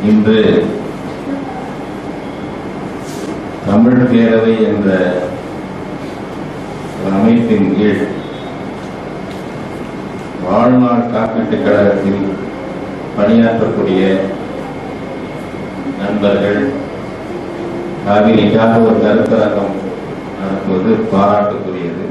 இன்று தமிழ் பேரவை என்ற ஒரு அமைப்பின் கீழ் வாழ்நாள் காப்பீட்டுக் கழகத்தில் பணியாற்றக்கூடிய நண்பர்கள் காவிரிக்காக ஒரு கருத்தரங்கம் நடத்துவது பாராட்டுக்குரியது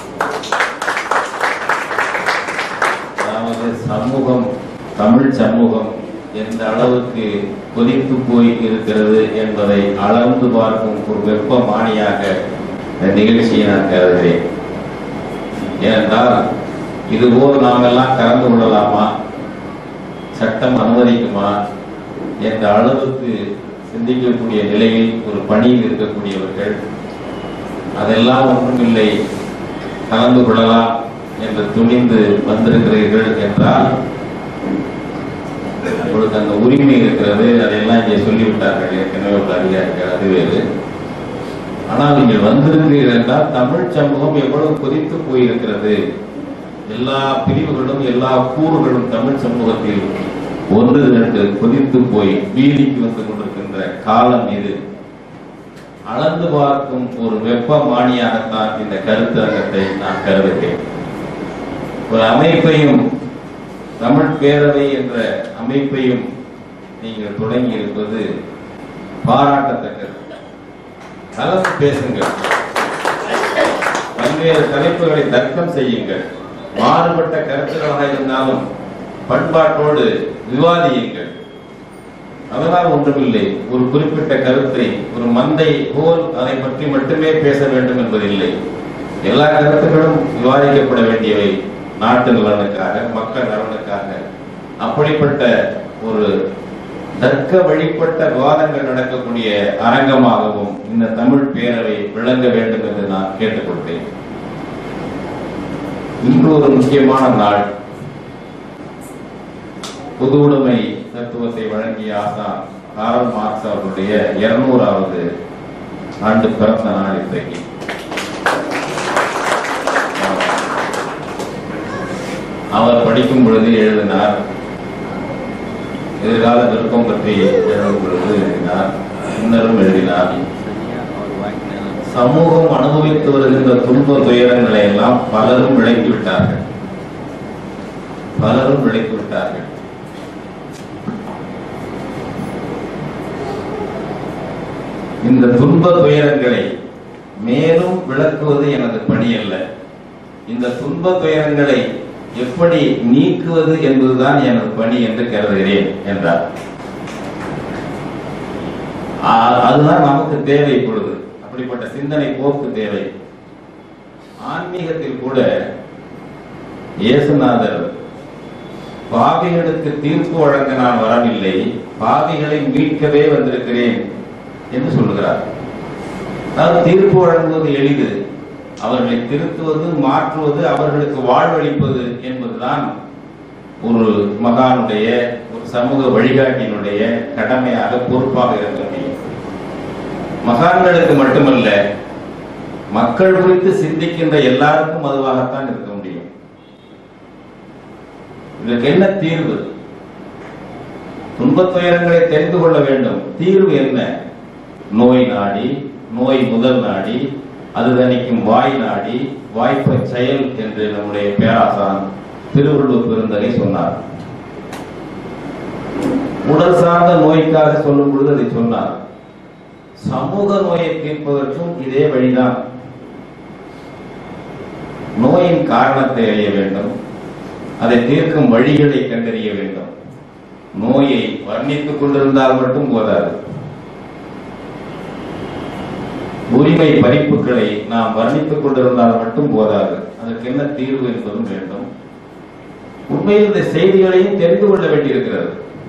அதாவது சமூகம் தமிழ் சமூகம் எந்த அளவுக்கு கொதித்து போய் இருக்கிறது என்பதை அளந்து பார்க்கும் ஒரு வெப்பமானியாக இந்த நிகழ்ச்சியை நான் கருதுகிறேன் ஏனென்றால் இதுபோல் நாம் எல்லாம் கலந்து கொள்ளலாமா சட்டம் அனுமதிக்குமா என்ற அளவுக்கு சிந்திக்கக்கூடிய நிலையில் ஒரு பணியில் இருக்கக்கூடியவர்கள் அதெல்லாம் ஒன்றுமில்லை கலந்து கொள்ளலாம் என்று துணிந்து வந்திருக்கிறீர்கள் என்றால் உங்களுக்கு அந்த உரிமை இருக்கிறது அதையெல்லாம் இங்கே சொல்லிவிட்டார்கள் ஏற்கனவே உள்ள அதிகாரிகள் அது வேறு ஆனால் நீங்கள் வந்திருக்கிறீர்கள் என்றால் தமிழ் சமூகம் எவ்வளவு கொதித்து போயிருக்கிறது எல்லா பிரிவுகளும் எல்லா கூறுகளும் தமிழ் சமூகத்தில் ஒன்று இரண்டு கொதித்து போய் வீதிக்கு வந்து கொண்டிருக்கின்ற காலம் இது அளந்து பார்க்கும் ஒரு வெப்பமானியாகத்தான் இந்த கருத்தரங்கத்தை நான் கருதுகிறேன் ஒரு அமைப்பையும் தமிழ் பேரவை என்ற அமைப்பையும் நீங்கள் தொடங்கி இருப்பது பாராட்டத்தக்கது கலந்து பேசுங்கள் பல்வேறு தலைப்புகளை தர்க்கம் செய்யுங்கள் மாறுபட்ட கருத்துக்களாக இருந்தாலும் பண்பாட்டோடு விவாதியுங்கள் அதனால் ஒன்றுமில்லை ஒரு குறிப்பிட்ட கருத்தை ஒரு மந்தை போல் அதை பற்றி மட்டுமே பேச வேண்டும் என்பதில்லை எல்லா கருத்துக்களும் விவாதிக்கப்பட வேண்டியவை நாட்டு நலனுக்காக மக்கள் நலனுக்காக அப்படிப்பட்ட ஒரு தர்க்க வழிபட்ட விவாதங்கள் நடக்கக்கூடிய அரங்கமாகவும் இந்த தமிழ் பேரவை விளங்க வேண்டும் என்று நான் கேட்டுக்கொள்கிறேன் இன்று ஒரு முக்கியமான நாள் பொது உடைமை தத்துவத்தை வழங்கிய ஆசான் காரல் மார்க்ஸ் அவர்களுடைய இருநூறாவது ஆண்டு பிறந்த நாள் இன்றைக்கு அவர் படிக்கும் பொழுது எழுதினார் எதிர்கால விருப்பம் பற்றி எழுதும் பொழுது எழுதினார் முன்னரும் எழுதினார் சமூகம் அனுபவித்து வருகின்ற துன்ப துயரங்களை எல்லாம் பலரும் விளக்கி விட்டார்கள் பலரும் விளக்கி விட்டார்கள் இந்த துன்ப துயரங்களை மேலும் விளக்குவது எனது பணி அல்ல இந்த துன்ப துயரங்களை எப்படி நீக்குவது என்பதுதான் எனது பணி என்று கருதுகிறேன் என்றார் ஆ- அதுதான் நமக்கு தேவை இப்பொழுது அப்படிப்பட்ட சிந்தனை போக்கு தேவை ஆன்மீகத்தில் கூட இயேசுநாதர் பாவிகளுக்கு தீர்ப்பு வழங்க நான் வரவில்லை பாவிகளை மீட்கவே வந்திருக்கிறேன் என்று சொல்லுகிறார் அதாவது தீர்ப்பு வழங்குவது எளிது அவர்களை திருத்துவது மாற்றுவது அவர்களுக்கு வாழ்வளிப்பது என்பதுதான் ஒரு மகானுடைய ஒரு சமூக வழிகாட்டியினுடைய கடமையாக பொறுப்பாக இருக்க முடியும் மகான்களுக்கு மட்டுமல்ல மக்கள் குறித்து சிந்திக்கின்ற எல்லாருக்கும் அதுவாகத்தான் இருக்க முடியும் இதற்கு என்ன தீர்வு துன்பத் துயரங்களை தெரிந்து கொள்ள வேண்டும் தீர்வு என்ன நோய் நாடி நோய் முதல் நாடி அது தணிக்கும் வாய் நாடி வாய்ப்ப செயல் என்று நம்முடைய பேராசான் திருவள்ளுவர் பெருந்தகை சொன்னார் உடல் சார்ந்த நோய்க்காக சொல்லும் பொழுது அதை சொன்னார் சமூக நோயை தீர்ப்பதற்கும் இதே வழிதான் நோயின் காரணத்தை அறிய வேண்டும் அதை தீர்க்கும் வழிகளை கண்டறிய வேண்டும் நோயை வர்ணித்துக் கொண்டிருந்தால் மட்டும் போதாது உரிமை பறிப்புகளை நாம் வர்ணித்துக் கொண்டிருந்தால் மட்டும் போதாது அதற்கு என்ன தீர்வு என்பதும் வேண்டும் உண்மையில் இந்த செய்திகளையும் தெரிந்து கொள்ள வேண்டியிருக்கிறது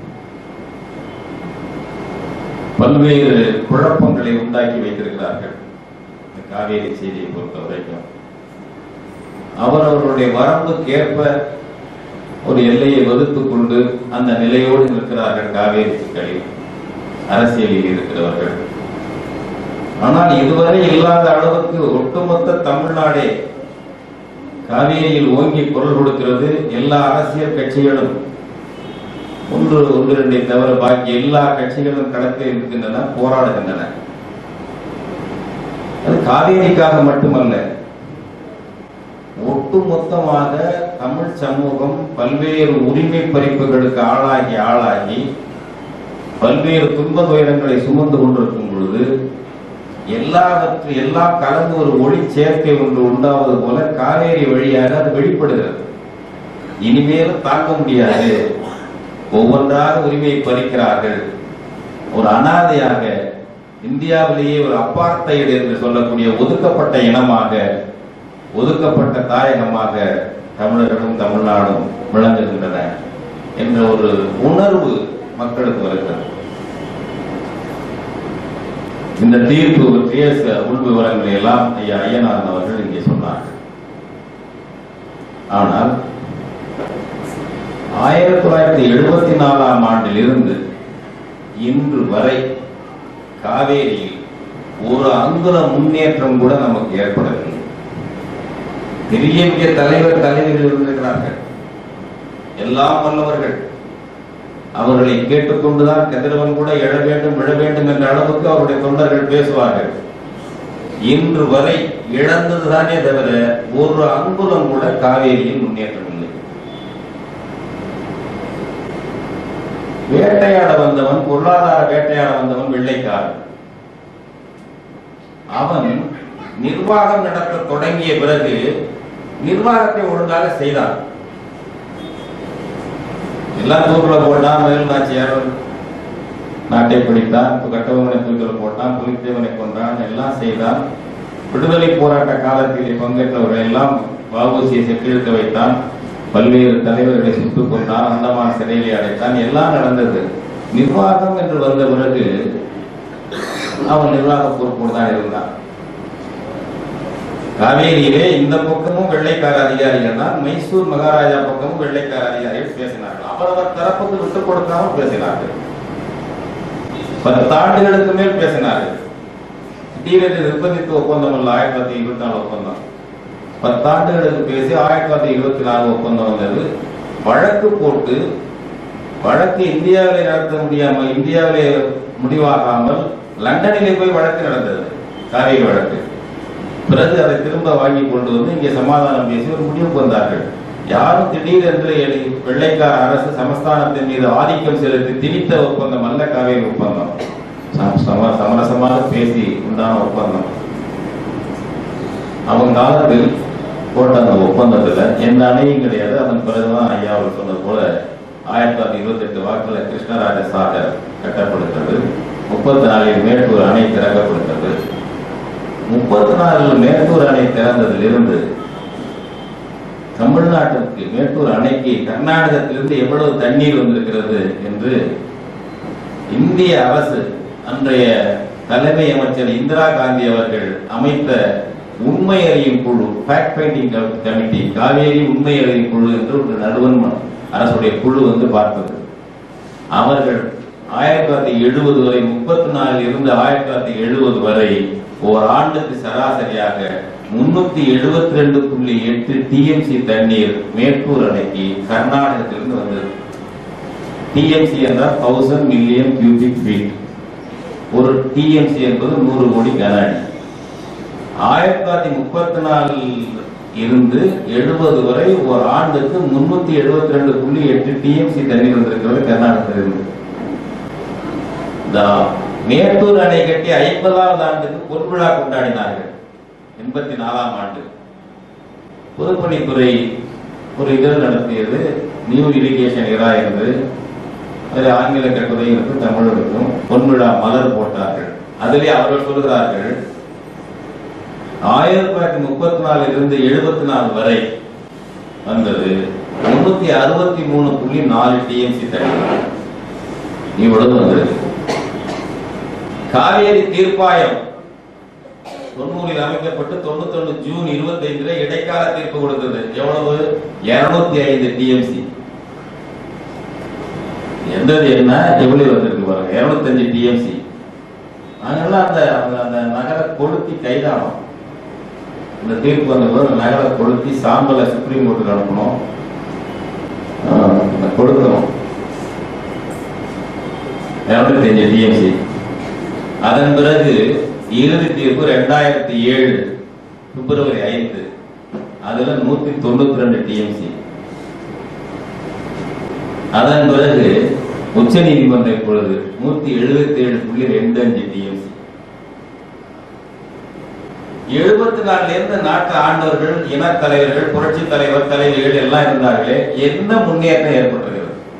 பல்வேறு குழப்பங்களை உண்டாக்கி வைத்திருக்கிறார்கள் இந்த காவேரி செய்தியை பொறுத்த வரைக்கும் அவர் அவருடைய வரம்புக்கேற்ப ஒரு எல்லையை வகுத்துக் கொண்டு அந்த நிலையோடு இருக்கிறார்கள் காவேரி சிக்கலில் அரசியலில் இருக்கிறவர்கள் ஆனால் இதுவரை இல்லாத அளவுக்கு ஒட்டுமொத்த தமிழ்நாடே காவேரியில் ஓங்கி குரல் கொடுக்கிறது எல்லா அரசியல் கட்சிகளும் ஒன்று ஒன்று ரெண்டை தவிர பாக்கி எல்லா கட்சிகளும் களத்தில் இருக்கின்றன போராடுகின்றன அது காவேரிக்காக மட்டுமல்ல ஒட்டுமொத்தமாக தமிழ் சமூகம் பல்வேறு உரிமை பறிப்புகளுக்கு ஆளாகி ஆளாகி பல்வேறு துன்ப துயரங்களை சுமந்து கொண்டிருக்கும் பொழுது எல்லாவற்று எல்லாம் கலந்து ஒரு ஒளி சேர்க்கை ஒன்று உண்டாவது போல காவேரி வழியாக அது வெளிப்படுகிறது இனிமேலும் தாங்க முடியாது ஒவ்வொன்றாக உரிமையை பறிக்கிறார்கள் ஒரு அனாதையாக இந்தியாவிலேயே ஒரு அப்பார்த்தைடு என்று சொல்லக்கூடிய ஒதுக்கப்பட்ட இனமாக ஒதுக்கப்பட்ட தாயகமாக தமிழர்களும் தமிழ்நாடும் விளங்குகின்றன என்ற ஒரு உணர்வு மக்களுக்கு வருகிறது இந்த தீர்ப்பு பற்றிய ச- உள் விவரங்களை எல்லாம் ஐயா ஐயனார் அவர்கள் இங்கே சொன்னார்கள் ஆனால் ஆயிரத்தி தொள்ளாயிரத்தி எழுபத்தி நாலாம் ஆண்டிலிருந்து இன்று வரை காவேரியில் ஒரு அங்குல முன்னேற்றம் கூட நமக்கு ஏற்படவில்லை பெரிய பெரிய தலைவர் தலைவர்கள் இருந்திருக்கிறார்கள் எல்லாம் வல்லவர்கள் அவர்களை கேட்டுக்கொண்டுதான் கதிரவன் கூட எழ வேண்டும் விழ வேண்டும் என்ற அளவுக்கு அவருடைய தொண்டர்கள் பேசுவார்கள் இன்று வரை இழந்ததுதானே தவிர ஒரு அங்குலம் கூட காவேரியில் முன்னேற்றம் இல்லை வேட்டையாட வந்தவன் பொருளாதார வேட்டையாட வந்தவன் வெள்ளைக்காரன் அவன் நிர்வாகம் நடத்த தொடங்கிய பிறகு நிர்வாகத்தை ஒழுங்காக செய்தான் எல்லாம் தூக்குல போட்டான் மயில் நாச்சியார் நாட்டை பிடித்தான் கட்டவனை தூக்கில் போட்டான் புலித்தேவனை கொன்றான் எல்லாம் செய்தான் விடுதலை போராட்ட காலத்தில் பங்கேற்றவர்கள் எல்லாம் வஉசியை செட்டிழுக்க வைத்தான் பல்வேறு தலைவர்களை சுட்டுக் கொண்டான் அந்தமான் சிறையிலே அடைத்தான் எல்லாம் நடந்தது நிர்வாகம் என்று வந்த பிறகு அவன் நிர்வாக பொறுப்போடு தான் இருந்தான் காவேரியிலே இந்த பக்கமும் வெள்ளைக்கார அதிகாரிகள் தான் மைசூர் மகாராஜா பக்கமும் வெள்ளைக்கார அதிகாரிகள் பேசினார்கள் அவரவர் தரப்புக்கு விட்டுக் கொடுக்காமல் பேசினார்கள் பத்தாண்டுகளுக்கு மேல் பேசினார்கள் திடீரென்று நிர்பந்தித்த ஒப்பந்தம் அல்ல ஆயிரத்தி தொள்ளாயிரத்தி இருபத்தி நாலு ஒப்பந்தம் பத்தாண்டுகளுக்கு பேசி ஆயிரத்தி தொள்ளாயிரத்தி இருபத்தி நாலு ஒப்பந்தம் வந்தது வழக்கு போட்டு வழக்கு இந்தியாவிலே நடத்த முடியாமல் இந்தியாவிலே முடிவாகாமல் லண்டனிலே போய் வழக்கு நடந்தது காவேரி வழக்கு பிறகு அதை திரும்ப வாங்கி கொண்டு வந்து இங்கே சமாதானம் பேசி ஒரு முடிவுக்கு வந்தார்கள் யாரும் திடீரென்று எழு- வெள்ளைக்கார அரசு சமஸ்தானத்தின் மீது ஆதிக்கம் செலுத்தி திணித்த ஒப்பந்தம் அல்ல காவேரி ஒப்பந்தம் சம- சம- சமரசமாக பேசி உண்டான ஒப்பந்தம் அவங்க காலத்தில் போட்ட அந்த ஒப்பந்தத்துல எந்த அணையும் கிடையாது அதன் பிறகுதான் ஐயா அவர் சொன்னது போல ஆயிரத்தி தொள்ளாயிரத்தி இருபத்தி எட்டு வாக்குல கிருஷ்ணராஜ சாகர் கட்டப்படுகிறது முப்பத்தி நாலில் மேட்டூர் அணை திறக்கப்படுகிறது முப்பத்தி நாலில் மேட்டூர் அணை திறந்ததிலிருந்து தமிழ்நாட்டிற்கு மேட்டூர் அணைக்கு கர்நாடகத்திலிருந்து எவ்வளவு தண்ணீர் வந்திருக்கிறது என்று இந்திய அரசு அன்றைய தலைமை அமைச்சர் இந்திரா காந்தி அவர்கள் அமைத்த உண்மை அறியும் குழு ஃபேக்ட் ஃபைண்டிங் கமிட்டி காவேரி உண்மை அறியும் குழு என்று ஒரு நடுவன் ம- அரசுடைய குழு வந்து பார்த்தது அவர்கள் ஆயிரத்தி தொள்ளாயிரத்தி எழுபது வரை முப்பத்தி நாலில் இருந்து ஆயிரத்தி தொள்ளாயிரத்தி எழுபது வரை ஓர் ஆண்டுக்கு சராசரியாக முன்னூத்தி எழுபத்தி ரெண்டு புள்ளி எட்டு டிஎம்சி தண்ணீர் மேட்டூர் அணைக்கு கர்நாடகத்திலிருந்து வந்தது டிஎம்சி என்றால் தௌசண்ட் மில்லியன் கியூபிக் ஃபீட் ஒரு டிஎம்சி என்பது நூறு கோடி கன அடி ஆயிரத்தி தொள்ளாயிரத்தி முப்பத்தி நாலில் இருந்து எழுபது வரை ஒரு ஆண்டுக்கு முன்னூத்தி எழுபத்தி ரெண்டு புள்ளி எட்டு டிஎம்சி தண்ணீர் வந்திருக்கிறது கர்நாடகத்திலிருந்து இந்த மேட்டூர் அணை கட்டி ஐம்பதாவது ஆண்டுக்கு பொன்விழா கொண்டாடினார்கள் எண்பத்தி நாலாம் ஆண்டு பொதுப்பணித்துறை ஒரு இதழ் நடத்தியது நியூ இரிகேஷன் இரா என்று அதில் ஆங்கில கட்டுரை இருக்கு தமிழ் இருக்கும் பொன்விழா மலர் போட்டார்கள் அதிலே அவர்கள் சொல்கிறார்கள் ஆயிரத்தி தொள்ளாயிரத்தி முப்பத்தி நாலில் இருந்து எழுபத்தி நாலு வரை வந்தது முன்னூத்தி அறுபத்தி மூணு புள்ளி நாலு டிஎம்சி தண்ணீர் இவ்வளவு வந்திருக்கு காவேரி தீர்ப்பாயம் தொண்ணூறில் அமைக்கப்பட்டு தொண்ணூத்தொன்னு ஜூன் இருபத்தி ஐந்துல இடைக்கால தீர்ப்பு கொடுத்தது எவ்வளவு இருநூத்தி ஐந்து டிஎம்சி எந்தது என்ன எவ்வளவு வந்திருக்கு பாருங்க இருநூத்தஞ்சு டிஎம்சி நாங்கெல்லாம் அந்த அந்த அந்த நகரை கொளுத்தி கைதானோம் இந்த தீர்ப்பு வந்த போது நகரை கொளுத்தி சாம்பலை சுப்ரீம் கோர்ட்டுக்கு அனுப்பணும் ஆஹ், கொடுக்கணும் இருநூத்தி அஞ்சு டிஎம்சி அதன் பிறகு இறுதி தீர்ப்பு ரெண்டாயிரத்தி ஏழு பிப்ரவரி ஐந்து அதுல நூத்தி தொண்ணூத்தி ரெண்டு டிஎம்சி அதன் பிறகு உச்ச நீதிமன்றம் இப்பொழுது நூத்தி எழுபத்தி ஏழு புள்ளி ரெண்டு அஞ்சு டிஎம்சி எழுபத்தி நாலுல இருந்து நாட்டு ஆண்டவர்கள் இன தலைவர்கள் புரட்சி தலைவர் தலைவிகள் எல்லாம் இருந்தார்களே என்ன முன்னேற்றம் ஏற்பட்டிருக்கிறது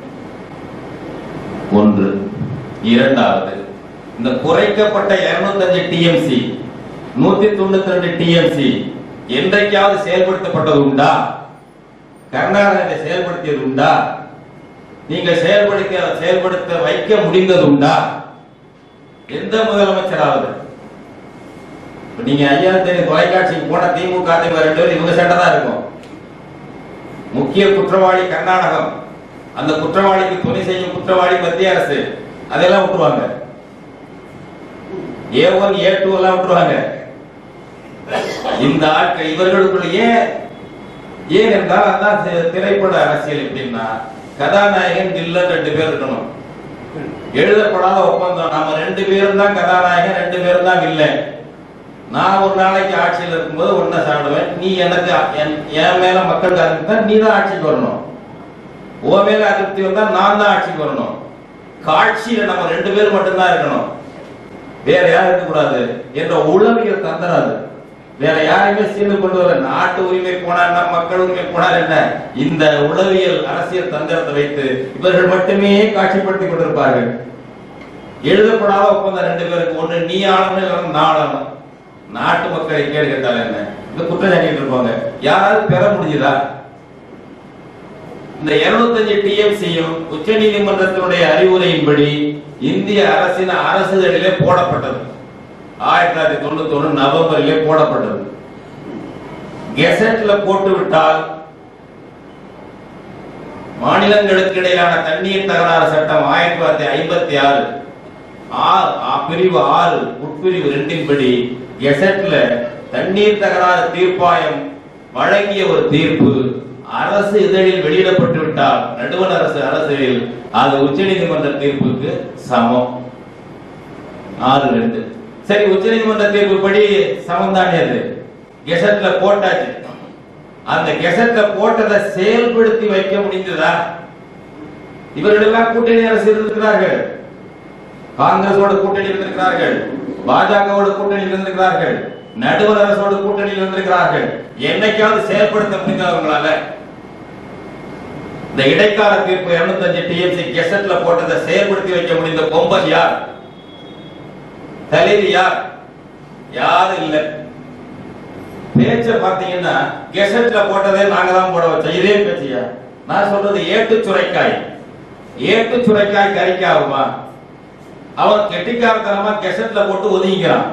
ஒன்று இரண்டாவது இந்த குறைக்கப்பட்ட 205 டிஎம்சி நூத்தி தொண்ணூத்தி ரெண்டு டிஎம்சி என்றைக்காவது செயல்படுத்தப்பட்டது உண்டா கர்நாடகத்தை செயல்படுத்தியது உண்டா நீங்க செயல்படுத்த செயல்படுத்த வைக்க முடிந்தது உண்டா எந்த முதலமைச்சராவது இப்ப நீங்க ஐயா தேதி தொலைக்காட்சிக்கு போன திமுக அதிமுக ரெண்டு பேரும் இவங்க சண்டை தான் இருக்கும் முக்கிய குற்றவாளி கர்நாடகம் அந்த குற்றவாளிக்கு துணை செய்யும் குற்றவாளி மத்திய அரசு அதெல்லாம் விட்டுருவாங்க ஏ ஒன் ஏ டூ எல்லாம் விட்டுருவாங்க இந்த ஆட்கள் இவர்களுக்குள்ள ஏன் ஏன் என்றால் அதான் தி- திரைப்பட அரசியல் எப்படின்னா கதாநாயகன் வில்லன் ரெண்டு பேர் இருக்கணும் எழுதப்படாத ஒப்பந்தம் நாம ரெண்டு பேரும் தான் கதாநாயகன் ரெண்டு பேரும் தான் வில்லன் நான் ஒரு நாளைக்கு ஆட்சியில் இருக்கும்போது ஒன்ன சாப்பிடுவேன் நீ எனக்கு என் என் மேல மக்களுக்கு அதிருப்தி தான் நீ தான் ஆட்சிக்கு வரணும் உன் மேல அதிருப்தி வந்தா நான் தான் ஆட்சிக்கு வரணும் காட்சியில நம்ம ரெண்டு பேர் மட்டும்தான் இருக்கணும் வேற யாரும் இருக்கக்கூடாது என்ற உளவியல் தந்துடாது வேற யாரையுமே சேர்ந்து கொண்டு வர நாட்டு உரிமை போனா என்ன மக்கள் உரிமை போனா என்ன இந்த உளவியல் அரசியல் தந்திரத்தை வைத்து இவர்கள் மட்டுமே காட்சிப்படுத்திக் கொண்டிருப்பார்கள் எழுதப்படாத ஒப்பந்தம் ரெண்டு பேருக்கு ஒண்ணு நீ ஆளணும் இல்லைன்னா நான் ஆளணும் நாட்டு மக்களை கேடு கேட்டால் என்ன இந்த குற்றம் சாட்டிட்டு இருப்பாங்க யாராவது பெற முடியுதா இந்த 205 டிஎம்சியும் உச்ச நீதிமன்றத்தினுடைய அறிவுரையின்படி இந்திய அரசின் அரசுகளிலே போடப்பட்டது ஆயிரத்தி தொள்ளாயிரத்தி தொண்ணூத்தி ஒண்ணு நவம்பரிலே போடப்பட்டது கெசட்ல போட்டு விட்டால் மாநிலங்களுக்கு இடையிலான தண்ணீர் தகராறு சட்டம் ஆயிரத்தி தொள்ளாயிரத்தி ஐம்பத்தி ஆறு ஆறு ஆ- பிரிவு ஆறு உட்பிரிவு ரெண்டின் படி கெசட்ல தண்ணீர் தகராறு தீர்ப்பாயம் வழங்கிய ஒரு தீர்ப்பு அரசு இதழில் வெளியிடப்பட்டு விட்டால் நடுவண் அரசு அரசியல் அது உச்சநீதிமன்ற தீர்ப்புக்கு சமம் ஆறு ரெண்டு சரி உச்சநீதிமன்ற தீர்ப்பு படி சமம் தானே அது கெசட்ல போட்டாச்சு அந்த கெசட்ல போட்டதை செயல்படுத்தி வைக்க முடிந்ததா இவர்களெல்லாம் கூட்டணி அரசு இருந்திருக்கிறார்கள் காங்கிரஸோட கூட்டணி இருந்திருக்கிறார்கள் பாஜகவோட கூட்டணி இருந்திருக்கிறார்கள் நடுவர் அரசோட கூட்டணியில் இருந்திருக்கிறார்கள் என்னைக்காவது செயல்படுத்த முடிந்தவங்களால இந்த இடைக்கால தீர்ப்பு 205 டிஎம்சி கெசட்ல போட்டதை செயல்படுத்தி வைக்க முடிந்த கொம்பன் யார் தலைவி யார் யாரும் இல்ல பேச்ச பாத்தீங்கன்னா கெசட்ல போட்டதே நாங்க தான் போட வச்சோம் இதே பேச்சியா நான் சொல்றது ஏட்டு சுரைக்காய் ஏட்டு சுரைக்காய் கறிக்கு ஆகுமா அவன் கெட்டிக்காரத்தனமா கெசட்ல போட்டு ஒதுங்கிக்கிறான்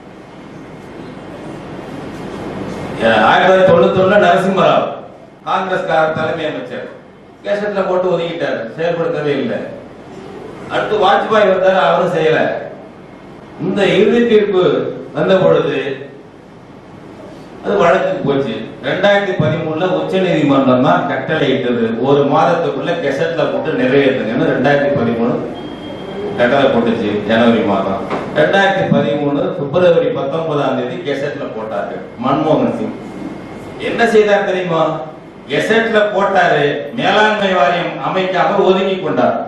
ஏ- ஆயிரத்தி தொள்ளாயிரத்தி தொண்ணூத்தி ஒண்ணு நரசிம்மராவ் காங்கிரஸ்கார தலைமை அமைச்சர் கெசட்ல போட்டு ஒதுங்கிட்டாரு செயல்படுத்தவே இல்லை அடுத்து வாஜ்பாய் வந்தாரு அவரும் செய்யல இந்த இறுதி தீர்ப்பு வந்த பொழுது அது வழக்குக்கு போச்சு ரெண்டாயிரத்தி பதிமூணுல உச்ச நீதிமன்றம் தான் கட்டளை இட்டது ஒரு மாதத்துக்குள்ள கெசட்ல போட்டு நிறைவேற்றுங்கன்னு ரெண்டாயிரத்தி பதிமூணு கட்டளை போட்டுச்சு ஜனவரி மாதம் ரெண்டாயிரத்தி பதிமூணு பிப்ரவரி பத்தொன்பதாம் தேதி கெசட்ல போட்டார்கள் மன்மோகன் சிங் என்ன செய்தார் தெரியுமா கெசட்ல போட்டாரு மேலாண்மை வாரியம் அமைக்காம ஒதுங்கி கொண்டார்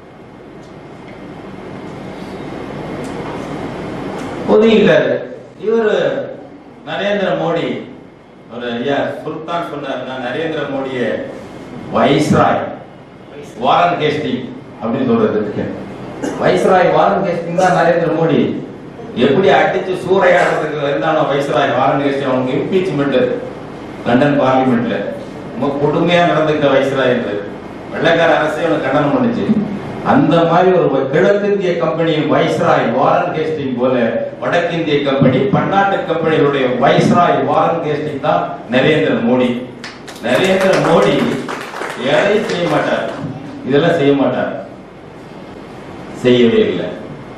ஒதுங்கிட்டாரு இவரு நரேந்திர மோடி ஒரு ஐயா சுல்தான் சொன்னார் நான் நரேந்திர மோடிய வைஸ்ராய் வாரன் கேஸ்டிங் அப்படின்னு சொல்றது வைஸ்ராய் வாரன் கேஸ்டிங் தான் நரேந்திர மோடி எப்படி அடிச்சு சூறையாடுறதுக்கு இருந்தானோ வைஸ்ராய் வாரன் கேஸ்டிங் அவனுக்கு இம்பீச்மெண்ட் லண்டன் பார்லிமெண்ட்ல ரொம்ப கொடுமையா நடந்துக்கிட்ட வைஸ்ராய் என்று வெள்ளைக்கார அரசே அவனுக்கு கண்டனம் பண்ணுச்சு அந்த மாதிரி ஒரு கிழக்கிந்திய கம்பெனியின் வைஸ்ராய் வாரன் கேஸ்டிங் போல வடக்கிந்திய கம்பெனி பன்னாட்டு கம்பெனிகளுடைய வைஸ்ராய் வாரன் கேஸ்டிங் தான் நரேந்திர மோடி நரேந்திர மோடி எதையும் செய்ய மாட்டார் இதெல்லாம் செய்ய மாட்டார் செய்யவே இல்லை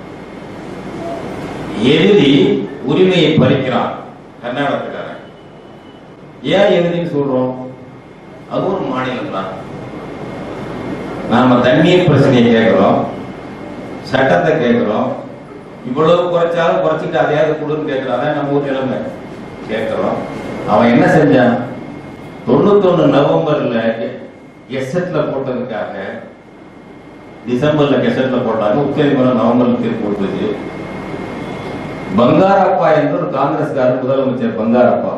எழுதி உரிமையை பறிக்கிறான் கர்நாடகத்துக்காரன் ஏன் எழுதின்னு சொல்றோம் அது ஒரு மாநிலம் தான் நாம தண்ணீர் பிரச்சனையை கேட்கிறோம் சட்டத்தை கேட்கிறோம் இவ்வளவு குறைச்சாலும் குறைச்சிட்டு அதையாவது கொடுன்னு கேட்கிறாங்க நம்ம ஊர் நிலைமை கேட்கிறோம் அவன் என்ன செஞ்சான் தொண்ணூத்தொன்னு நவம்பர்ல கெசட்ல போட்டதுக்காக டிசம்பர்ல கெசட்ல போட்டாங்க உச்சநீதிமன்றம் நவம்பர்ல தீர்ப்பு கொடுத்துச்சு பங்காரப்பா என்ற ஒரு காங்கிரஸ்காரர் முதலமைச்சர் பங்காரப்பா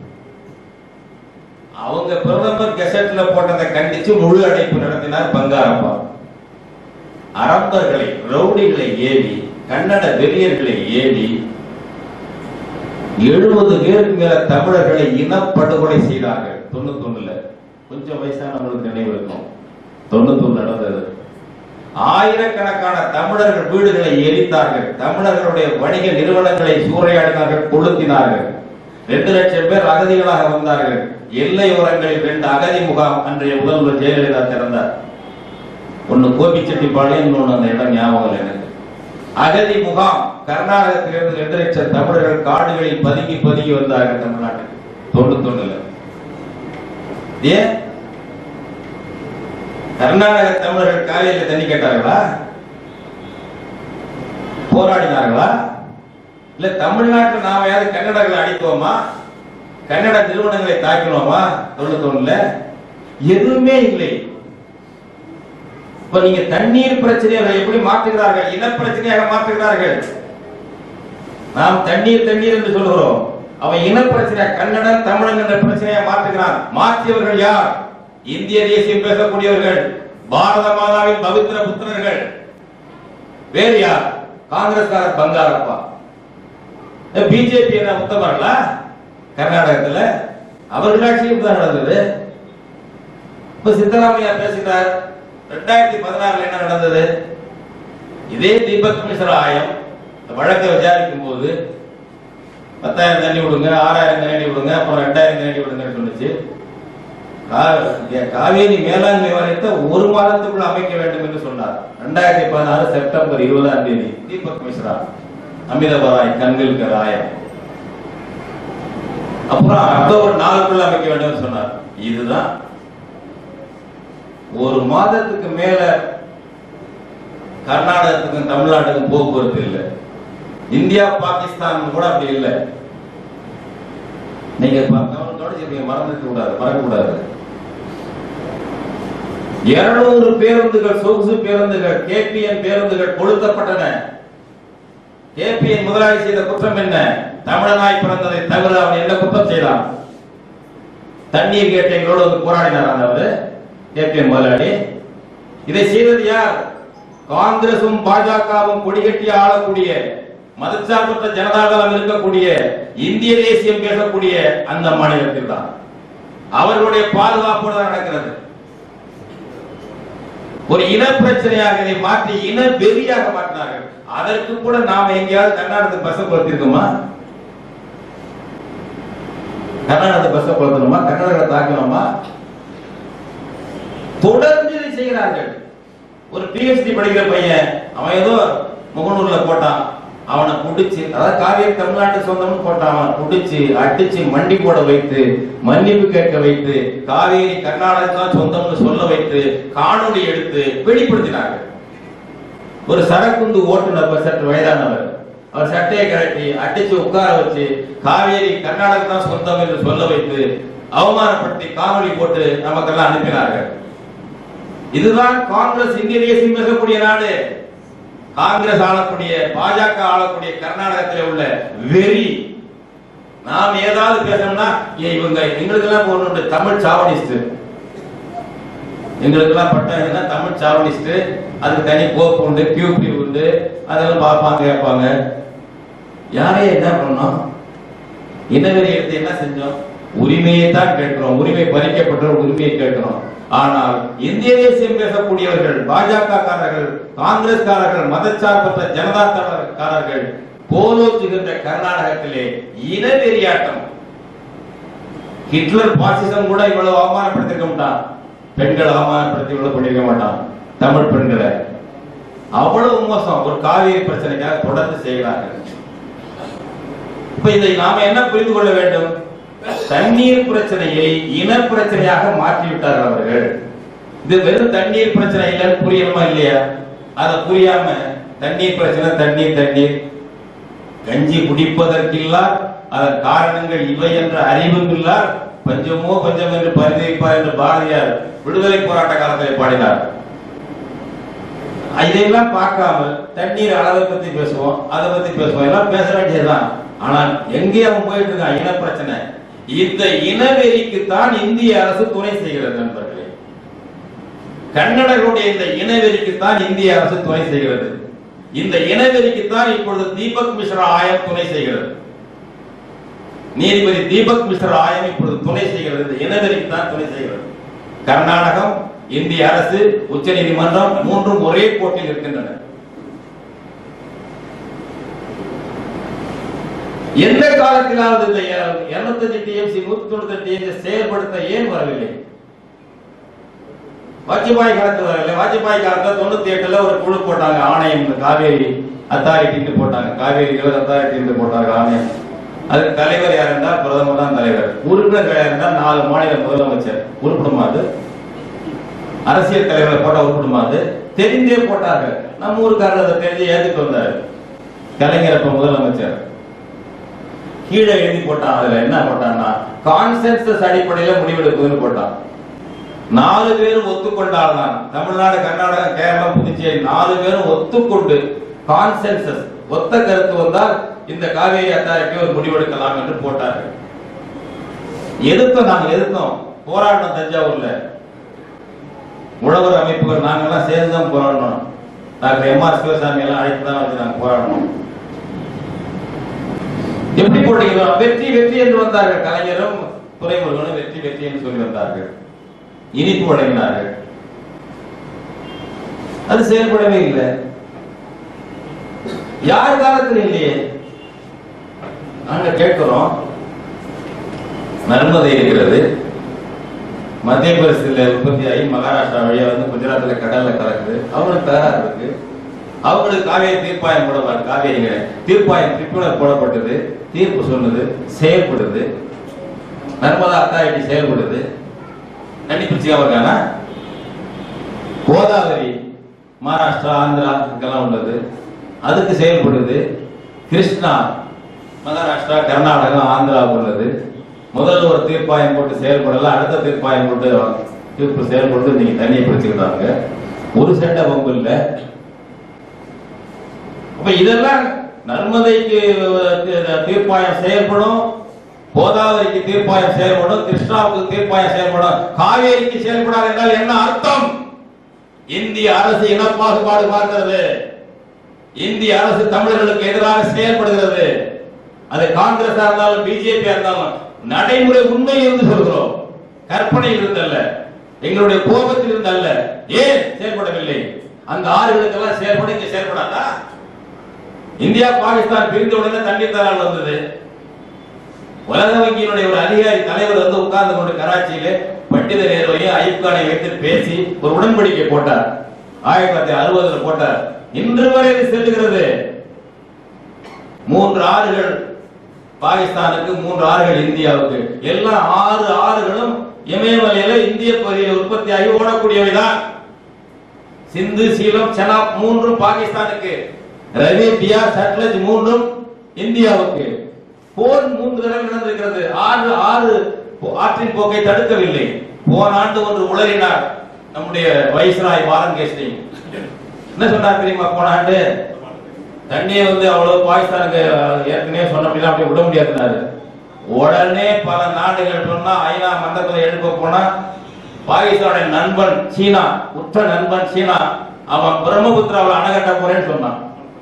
அவங்க பிரதமர் கெசட்ல போட்டதை கண்டிச்சு முழு அடைப்பு நடத்தினார் பங்காரப்பா அரம்பர்களை ரவுடிகளை ஏவி கன்னட வெறியர்களை ஏவி எழுபது பேருக்கு மேல தமிழர்களை இனப்படுகொலை செய்தார்கள் தொண்ணூத்தொன்னுல கொஞ்சம் வயசானவங்களுக்கு நினைவு இருக்கும் தொண்ணூத்தொன்னு நடந்தது ஆயிரக்கணக்கான தமிழர்கள் வீடுகளை எரித்தார்கள் தமிழர்களுடைய வணிக நிறுவனங்களை சூறையாடினார்கள் கொளுத்தினார்கள் ரெண்டு லட்சம் பேர் அகதிகளாக வந்தார்கள் எல்லையோரங்களில் ரெண்டு அகதி முகாம் அன்றைய முதல்வர் ஜெயலலிதா திறந்தார் ஒன்னு கோபிச்செட்டிப்பாளையம் இன்னொன்னு அந்த இடம் ஞாபகம் இல்லை எனக்கு அகதி முகாம் கர்நாடகத்திலிருந்து ரெண்டு லட்சம் தமிழர்கள் காடுகளில் பதுங்கி பதுங்கி வந்தார்கள் தமிழ்நாட்டுக்கு தொண்ணூத்தொன்னுல ஏன் கர்நாடக தமிழர்கள் காலையில தண்ணி கேட்டார்களா போராடினார்களா இல்ல தமிழ்நாட்டில் நாம யாவது கன்னடர்களை அடித்தோமா கன்னட நிறுவனங்களை தாக்கினோமா தொண்ணூத்தொன்னுல எதுவுமே இல்லை இப்ப நீங்க தண்ணீர் பிரச்சனையை அதை எப்படி மாற்றுகிறார்கள் இன பிரச்சனையாக மாற்றுகிறார்கள் நாம் தண்ணீர் தண்ணீர் என்று சொல்கிறோம் அவன் இன பிரச்சனை கன்னடன் தமிழன் என்ற பிரச்சனையை மாற்றுகிறான் மாற்றியவர்கள் யார் இந்திய தேசியம் பேசக்கூடியவர்கள் பாரத மாதாவின் பவித்திர புத்திரர்கள் வேறு யார் காங்கிரஸ்காரர் பங்காரப்பா பிஜேபி என்ன உத்தமர்களா கர்நாடகத்துல அவர்கள் ஆட்சியும் தான் நடந்தது இப்ப சித்தராமையா பேசுகிறார் ரெண்டாயிரத்தி பதினாறுல என்ன நடந்தது இதே தீபக் மிஸ்ரா ஆயம் இந்த வழக்கை விசாரிக்கும் போது பத்தாயிரம் தண்ணி விடுங்க ஆறாயிரம் தண்ணி விடுங்க அப்புறம் ரெண்டாயிரம் தண்ணி விடுங்கன்னு சொன்னுச்சு கா- காவேரி மேலாண்மை வாரியத்தை ஒரு மாதத்துக்குள்ள அமைக்க வேண்டும் என்று சொன்னார் ரெண்டாயிரத்தி பதினாறு செப்டம்பர் இருபதாம் தேதி தீபக் மிஸ்ரா அமிதபராய் கண்களுக்கு ஆயம் அப்புறம் அக்டோபர் நாலுக்குள்ள அமைக்க வேண்டும் என்று சொன்னார் இதுதான் ஒரு மாதத்துக்கு மேல கர்நாடகத்துக்கும் தமிழ்நாட்டுக்கும் போக்குவரத்து இல்லை இந்தியா பாகிஸ்தான் கூட அப்படி இல்லை நீங்க தொடர்ச்சி மறந்துக்க கூடாது மறக்க கூடாது இருநூறு பேருந்துகள் சொகுசு பேருந்துகள் கேபிஎன் பேருந்துகள் கொளுத்தப்பட்டன கேபிஎன் முதலாளி செய்த குற்றம் என்ன தமிழனாய் பிறந்ததை தவிர அவன் என்ன குற்றம் செய்தான் தண்ணீர் கேட்ட எங்களோடு வந்து போராடினார் அவர் கேபிஎன் முதலாளி இதை செய்தது யார் காங்கிரசும் பாஜகவும் கொடிகட்டி ஆளக்கூடிய மதச்சார்பற்ற ஜனதாதளம் இருக்கக்கூடிய இந்திய தேசியம் பேசக்கூடிய அந்த மாநிலத்தில் தான் அவர்களுடைய பாதுகாப்போடு தான் நடக்கிறது ஒரு இன பிரச்சனையாக இதை மாற்றி இன வெறியாக மாற்றினார்கள் அதற்கு கூட நாம எங்கேயாவது கர்நாடகத்துக்கு பஸ் கொளுத்திருக்கோமா கர்நாடகத்தை பஸ் கொளுத்தணுமா கர்நாடகத்தை தாக்கணுமா தொடர்ந்து இதை செய்கிறார்கள் ஒரு பிஎச்டி படிக்கிற பையன் அவன் ஏதோ முகநூர்ல போட்டான் அவனை புடிச்சு அதாவது காவேரி தமிழ்நாட்டு சொந்தம்னு போட்டான் அவனை புடிச்சு அடிச்சு மண்டி போட வைத்து மன்னிப்பு கேட்க வைத்து காவேரி கர்நாடகா சொந்தம்னு சொல்ல வைத்து காணொளி எடுத்து வெளிப்படுத்தினார்கள் ஒரு சரக்குந்து ஓட்டுநர் இப்ப சற்று வயதானவர் அவர் சட்டையை கழட்டி அடிச்சு உட்கார வச்சு காவேரி கர்நாடகா தான் சொந்தம் என்று சொல்ல வைத்து அவமானப்படுத்தி காணொளி போட்டு நமக்கெல்லாம் அனுப்பினார்கள் இதுதான் காங்கிரஸ் இந்திய தேசியம் பேசக்கூடிய நாடு காங்கிரஸ் ஆளக்கூடிய பாஜக ஆளக்கூடிய கர்நாடகத்தில் உள்ள வெறி நாம் ஏதாவது பேசணும்னா ஏ, இவங்க எங்களுக்கெல்லாம் ஒன்று தமிழ் சாவடிஸ்ட் எங்களுக்கெல்லாம் பட்டம் எதுனா தமிழ் சாவடிஸ்ட் அதுக்கு தனி கோப்பு உண்டு கியூபி உண்டு அதெல்லாம் பார்ப்பாங்க கேட்பாங்க யாரையும் என்ன பண்ணோம் இனவெறி எடுத்து என்ன செஞ்சோம் உரிமையை தான் கேட்கிறோம் உரிமை பறிக்கப்பட்ட உரிமையை கேட்கிறோம் ஆனால் இந்திய தேசியம் பேசக்கூடியவர்கள் பாஜக காரர்கள் காங்கிரஸ் காரர்கள் மதச்சார்பற்ற ஜனதா காரர்கள் போலோச்சுகின்ற கர்நாடகத்திலே இனவெறியாட்டம் ஹிட்லர் பாசிசம் கூட இவ்வளவு அவமானப்படுத்திருக்க மாட்டான் பெண்களை அவமானப்படுத்தி இவ்வளவு பண்ணிருக்க மாட்டான் தமிழ் பெண்களை அவ்வளவு மோசம் ஒரு காவிரி பிரச்சனைக்காக தொடர்ந்து செய்கிறார்கள் இப்ப இதை நாம என்ன புரிந்து கொள்ள வேண்டும் தண்ணீர் பிரச்சனையை இன பிரச்சனையாக மாற்றி விட்டார்கள் அவர்கள் இது வெறும் தண்ணீர் பிரச்சனை இல்லைன்னு புரியணுமா இல்லையா அதை புரியாம தண்ணீர் பிரச்சனை தண்ணீர் தண்ணீர் கஞ்சி குடிப்பதற்கில்லார் அதன் காரணங்கள் இவை என்ற அறிவும் இல்லார் பஞ்சமோ பஞ்சம் என்று பரிதவிப்பார் என்று பாரதியார் விடுதலை போராட்ட காலத்தில் பாடினார் இதையெல்லாம் பார்க்காம தண்ணீர் அளவை பத்தி பேசுவோம் அதை பத்தி பேசுவோம் எல்லாம் பேச வேண்டியதுதான் ஆனால் எங்கே அவன் போயிட்டு இருக்கான் இன பிரச்சனை இந்த இனவெறிக்கு தான் இந்திய அரசு துணை செய்கிறது நண்பர்களே கன்னடர்களுடைய இந்த இனவெறிக்கு தான் இந்திய அரசு துணை செய்கிறது இந்த இனவெறிக்கு தான் இப்பொழுது தீபக் மிஸ்ரா ஆயம் துணை செய்கிறது நீதிபதி தீபக் மிஸ்ரா ஆயம் இப்பொழுது துணை செய்கிறது இந்த இனவெறிக்கு தான் துணை செய்கிறது கர்நாடகம் இந்திய அரசு உச்ச நீதிமன்றம் மூன்றும் ஒரே கோட்டில் இருக்கின்றன எந்த காலத்திலாவது இந்த இருநூத்தஞ்சு டிஎம்சி நூத்தி தொண்ணூத்தி டிஎம்சி செயல்படுத்த ஏன் வரவில்லை வாஜ்பாய் காலத்துல வரவில்லை வாஜ்பாய் காலத்துல தொண்ணூத்தி எட்டுல ஒரு குழு போட்டாங்க ஆணையம் இந்த காவேரி அத்தாரிட்டின்னு போட்டாங்க காவேரி ரிவர் அத்தாரிட்டின்னு போட்டாங்க ஆணையம் அதுக்கு தலைவர் யார் என்றால் பிரதமர் தான் தலைவர் உறுப்பினர்கள் யார் என்றால் நாலு மாநில முதலமைச்சர் உருப்பிடுமா அது அரசியல் தலைவரை போட்டா உருப்பிடுமா அது தெரிந்தே போட்டார்கள் நம்ம ஊருக்காரர் அதை தெரிஞ்சு ஏத்துட்டு வந்தாரு கலைஞர் அப்ப முதலமைச்சர் கீழே எழுதி போட்டான் அதுல என்ன போட்டான்னா கான்சென்சஸ் அடிப்படையில முடிவெடுக்குதுன்னு போட்டான் நாலு பேரும் ஒத்துக்கொண்டால்தான் தமிழ்நாடு கர்நாடகா கேரளா புதுச்சேரி நாலு பேரும் ஒத்துக்கொண்டு கான்சென்சஸ் ஒத்த கருத்து வந்தால் இந்த காவேரி அத்தாரிட்டி ஒரு முடிவெடுக்கலாம் என்று போட்டார்கள் எதிர்த்தோம் நாங்க எதிர்த்தோம் போராட்டம் தஞ்சாவூர்ல உழவர் அமைப்புகள் நாங்கெல்லாம் சேர்ந்து தான் போராடணும் டாக்டர் எம் ஆர் சிவசாமி எல்லாம் அழைத்து தான் வச்சு நாங்க போராடணும் எப்படி போட்டீங்க வெற்றி வெற்றி என்று வந்தார்கள் கலைஞரும் துறைமுருகனும் வெற்றி வெற்றி என்று சொல்லி வந்தார்கள் இனிப்பு வழங்கினார்கள் அது செயல்படவே இல்லை யார் காலத்தில் இல்லையே நாங்க கேட்கிறோம் நர்மதை இருக்கிறது மத்திய பிரதேசத்தில் உற்பத்தி ஆகி மகாராஷ்டிரா வழியா வந்து குஜராத்ல கடல்ல கலக்குது அவங்களுக்கு தகராறு இருக்கு அவங்களுக்கு காவேரி தீர்ப்பாயம் போட காவேரிங்க தீர்ப்பாயம் ட்ரிபியூனல் போடப்பட்டது தீர்ப்பு சொன்னது செயல்படுது நர்மதா அத்தாரிட்டி செயல்படுது தண்ணி பிரச்சனை இருக்கானா கோதாவரி மகாராஷ்டிரா ஆந்திரா இங்கெல்லாம் உள்ளது அதுக்கு செயல்படுது கிருஷ்ணா மகாராஷ்டிரா கர்நாடகா ஆந்திரா உள்ளது முதல்ல ஒரு தீர்ப்பாயம் போட்டு செயல்படல அடுத்த தீர்ப்பாயம் போட்டு தீர்ப்பு செயல்படுத்து நீங்க தண்ணியை பிடிச்சுக்கிறாங்க ஒரு சண்டை பம்பு இல்ல அப்ப இதெல்லாம் நர்மதைக்கு தீர்ப்பாயம் செயல்படும் கோதாவரிக்கு தீர்ப்பாயம் செயல்படும் கிருஷ்ணாவுக்கு தீர்ப்பாயம் செயல்படும் காவேரிக்கு செயல்படாது என்றால் என்ன அர்த்தம் இந்திய அரசு இன பாகுபாடு பார்க்கிறது இந்திய அரசு தமிழர்களுக்கு எதிராக செயல்படுகிறது அது காங்கிரஸா இருந்தாலும் பிஜேபி இருந்தாலும் நடைமுறை உண்மை இருந்து சொல்கிறோம் கற்பனையில் இருந்தல்ல எங்களுடைய கோபத்தில் இருந்தல்ல ஏன் செயல்படவில்லை அந்த ஆறுகளுக்கெல்லாம் செயல்பட இங்க செயல்படாதா இந்தியா பாகிஸ்தான் பிரிந்த உடனே தண்ணீர் தரால் வந்தது உலக வங்கியினுடைய ஒரு அதிகாரி தலைவர் வந்து உட்கார்ந்து கொண்டு கராச்சியிலே பண்டித நேருவையும் ஐப் கானை வைத்து பேசி ஒரு உடன்படிக்கை போட்டார் ஆயிரத்தி தொள்ளாயிரத்தி அறுபதுல போட்டார் இன்று வரை இது செல்லுகிறது மூன்று ஆறுகள் பாகிஸ்தானுக்கு மூன்று ஆறுகள் இந்தியாவுக்கு எல்லா ஆறு ஆறுகளும் இமயமலையில இந்திய பகுதியில் உற்பத்தி ஆகி ஓடக்கூடியவைதான் சிந்து சீலம் செனாப் மூன்றும் பாகிஸ்தானுக்கு ரவி பியார் சட்லஜ் மூன்றும் இந்தியாவுக்கு போர் மூன்று தடவை நடந்திருக்கிறது ஆறு ஆறு ஆற்றின் போக்கை தடுக்கவில்லை போன ஆண்டு ஒன்று உளறினார் நம்முடைய வைஸ்ராய் வாரன் கேஸ்டி என்ன சொன்னார் தெரியுமா போன ஆண்டு தண்ணியை வந்து அவ்வளவு பாகிஸ்தானுக்கு ஏற்கனவே சொன்ன அப்படின்னா அப்படி விட முடியாதுனாரு உடனே பல நாடுகள் சொன்னா ஐநா மன்றத்துல எழுப்ப போனா பாகிஸ்தானுடைய நண்பன் சீனா உற்ற நண்பன் சீனா அவன் பிரம்மபுத்திராவில் அணை கட்ட போறேன்னு சொன்னான்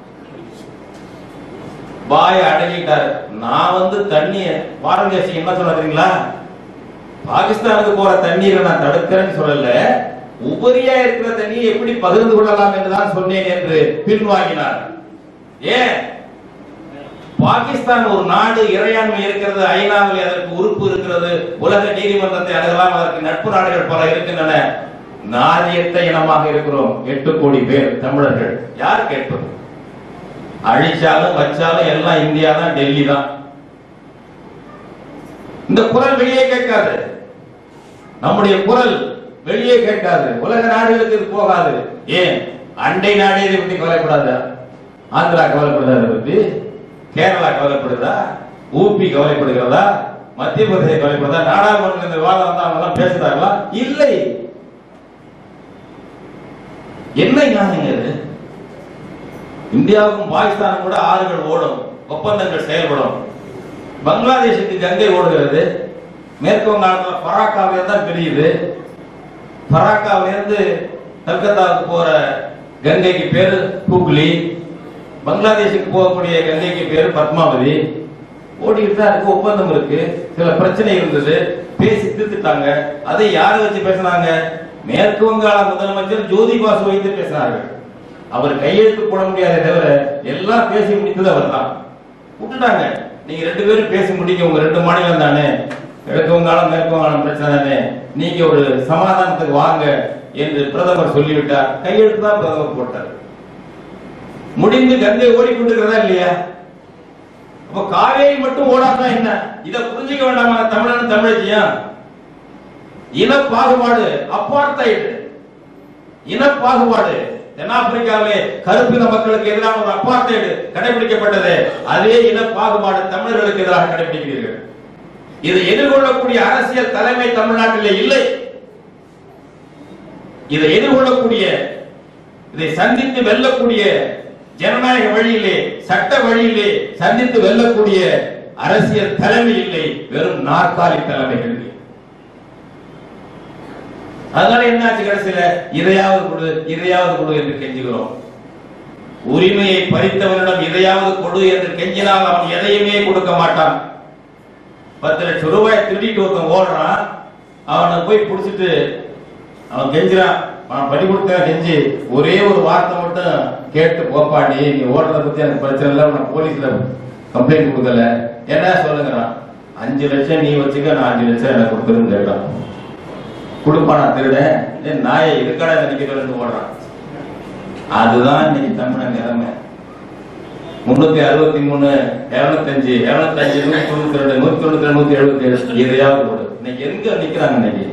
வாய அடங்கிட்டாரு நான் வந்து தண்ணிய பாரதேசி என்ன சொல்ல தெரியுங்களா பாகிஸ்தானுக்கு போற தண்ணீரை நான் தடுக்கிறேன்னு சொல்லல உபரியா இருக்கிற தண்ணியை எப்படி பகிர்ந்து கொள்ளலாம் என்றுதான் சொன்னேன் என்று பின்வாங்கினார் ஏன் பாகிஸ்தான் ஒரு நாடு இறையாண்மை இருக்கிறது ஐநாவில் அதற்கு உறுப்பு இருக்கிறது உலக நீதிமன்றத்தை அணுகலாம் அதற்கு நட்பு நாடுகள் பல இருக்கின்றன நாரியத்த இனமாக இருக்கிறோம் எட்டு கோடி பேர் தமிழர்கள் யார் கேட்பது அழிச்சாலும் வச்சாலும் எல்லாம் இந்தியா தான் டெல்லி தான் இந்த குரல் வெளியே கேட்காது நம்முடைய குரல் வெளியே கேட்காது உலக நாடுகளுக்கு இது போகாது ஏன் அண்டை நாடே இதை பத்தி கவலைப்படாதா ஆந்திரா கவலைப்படுதா இதை பத்தி கேரளா கவலைப்படுதா ஊபி கவலைப்படுகிறதா மத்திய பிரதேசம் கவலைப்படுதா நாடாளுமன்ற இந்த விவாதம் வந்து அவங்க எல்லாம் பேசுறாங்களா இல்லை என்ன நியாயம் இது இந்தியாவுக்கும் பாகிஸ்தானுக்கும் கூட ஆறுகள் ஓடும் ஒப்பந்தங்கள் செயல்படும் பங்களாதேஷுக்கு கங்கை ஓடுகிறது மேற்கு வங்காளத்தில் ஃபராக்காவில தான் பிரியுது ஃபராக்காவில இருந்து கல்கத்தாவுக்கு போற கங்கைக்கு பேரு ஹூக்ளி பங்களாதேஷுக்கு போகக்கூடிய கங்கைக்கு பேரு பத்மாவதி ஓடிக்கிட்டு தான் இருக்கு ஒப்பந்தம் இருக்கு சில பிரச்சனை இருந்தது பேசி தீர்த்துட்டாங்க அதை யாரை வச்சு பேசினாங்க மேற்கு வங்காள முதலமைச்சர் ஜோதி பாசு வைத்து பேசினார்கள் அவர் கையெழுத்து போட முடியாத தவிர எல்லாம் பேசி முடித்தது அவர் தான் விட்டுட்டாங்க நீங்க ரெண்டு பேரும் பேசி முடிக்க உங்க ரெண்டு மாநிலம் தானே கிழக்கு வங்காளம் மேற்கு வங்காளம் பிரச்சனை தானே நீங்க ஒரு சமாதானத்துக்கு வாங்க என்று பிரதமர் சொல்லிவிட்டார் கையெழுத்து தான் பிரதமர் போட்டார் முடிந்து கங்கை ஓடிக்கொண்டிருக்கிறதா இல்லையா அப்ப காவேரி மட்டும் ஓடாதா என்ன இத புரிஞ்சுக்க வேண்டாமா தமிழன் தமிழச்சியா இன பாகுபாடு அப்பார்த்தைடு இன பாகுபாடு தென்னாப்பிரிக்காவிலே கருப்பின மக்களுக்கு எதிரான ஒரு அப்பார்த்தைடு கடைபிடிக்கப்பட்டது அதே இன பாகுபாடு தமிழர்களுக்கு எதிராக கடைபிடிக்கிறீர்கள் இதை எதிர்கொள்ளக்கூடிய அரசியல் தலைமை தமிழ்நாட்டிலே இல்லை இதை எதிர்கொள்ளக்கூடிய இதை சந்தித்து வெல்லக்கூடிய ஜனநாயக வழியிலே சட்ட வழியிலே சந்தித்து வெல்லக்கூடிய அரசியல் தலைமை இல்லை வெறும் நாற்காலி தலைமைகள் அதனால என்னாச்சு கடைசியில இதையாவது கொடு இதையாவது கொடு என்று கெஞ்சுகிறோம் உரிமையை பறித்தவனிடம் இதையாவது கொடு என்று கெஞ்சினால் அவன் எதையுமே கொடுக்க மாட்டான் பத்து லட்சம் ரூபாய் திருடிட்டு ஒருத்தன் ஓடுறான் அவனை போய் புடிச்சிட்டு அவன் கெஞ்சுறான் அவன் படி கொடுத்த கெஞ்சி ஒரே ஒரு வார்த்தை மட்டும் கேட்டு போப்பாடி நீ ஓடுறத பத்தி எனக்கு பிரச்சனை இல்லை உனக்கு போலீஸ்ல கம்ப்ளைண்ட் கொடுக்கல என்ன சொல்லுங்கிறான் அஞ்சு லட்சம் நீ வச்சுக்க நான் அஞ்சு லட்சம் எனக்கு கொடுத்துருன்னு கேட்டான் கொடுப்பானா திருடன் ஏன் நாயை இருக்கடா நினைக்கிறேன்னு ஓடுறான் அதுதான் இன்னைக்கு தமிழன் நிலைமை முன்னூத்தி அறுபத்தி மூணு இருநூத்தஞ்சு இருநூத்தஞ்சு நூத்தி தொண்ணூத்தி ரெண்டு நூத்தி தொண்ணூத்தி ரெண்டு நூத்தி எழுபத்தி ஏழு இதையாவது போடு இன்னைக்கு எங்க நிக்கிறாங்க இன்னைக்கு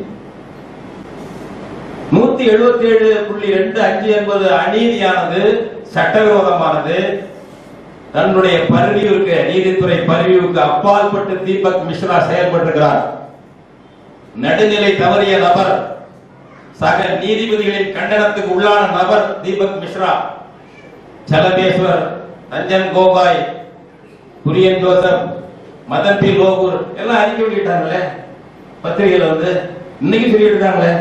நூத்தி எழுபத்தி ஏழு புள்ளி ரெண்டு அஞ்சு என்பது அநீதியானது சட்டவிரோதமானது தன்னுடைய பரிவிற்கு நீதித்துறை பரிவிற்கு அப்பாற்பட்டு தீபக் மிஸ்ரா செயல்பட்டிருக்கிறார் நடுநிலை தவறிய நபர் சக நீதிபதிகளின் கண்டனத்துக்கு உள்ளான நபர் தீபக் மிஸ்ரா சலபேஸ்வர் ரஞ்சன் கோகாய் குரியன் ஜோசப் மதன் பி லோகூர் எல்லாம் அறிக்கை வெளியிட்டாங்களே பத்திரிகையில வந்து இன்னைக்கு சொல்லியிருக்காங்களே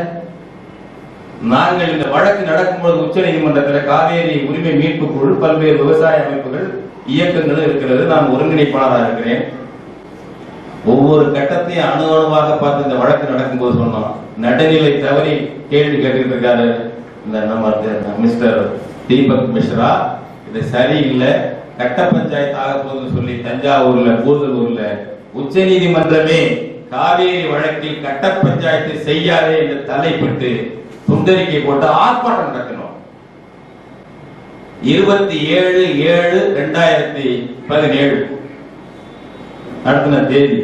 நாங்கள் இந்த வழக்கு நடக்கும்போது உச்ச நீதிமன்றத்தில் காவேரி உரிமை மீட்பு குழு பல்வேறு விவசாய அமைப்புகள் இயக்கங்களும் இருக்கிறது நான் ஒருங்கிணைப்பாளராக இருக்கிறேன் ஒவ்வொரு கட்டத்தையும் அணு அணுவாக பார்த்து இந்த வழக்கு நடக்கும்போது சொன்னோம் நடுநிலை தவறி கேள்வி கேட்டுட்டு இருக்காரு இந்த நம்ம மிஸ்டர் தீபக் மிஸ்ரா இது சரியில்லை கட்ட பஞ்சாயத்து ஆக போகுதுன்னு சொல்லி தஞ்சாவூர்ல கூடுதலூர்ல உச்ச நீதிமன்றமே காவேரி வழக்கில் கட்ட பஞ்சாயத்து செய்யாதே என்று தலைப்பிட்டு துண்டறிக்கை போட்டு ஆர்ப்பாட்டம் நடத்தினோம் இருபத்தி ஏழு ஏழு ரெண்டாயிரத்தி பதினேழு நடத்தின தேதி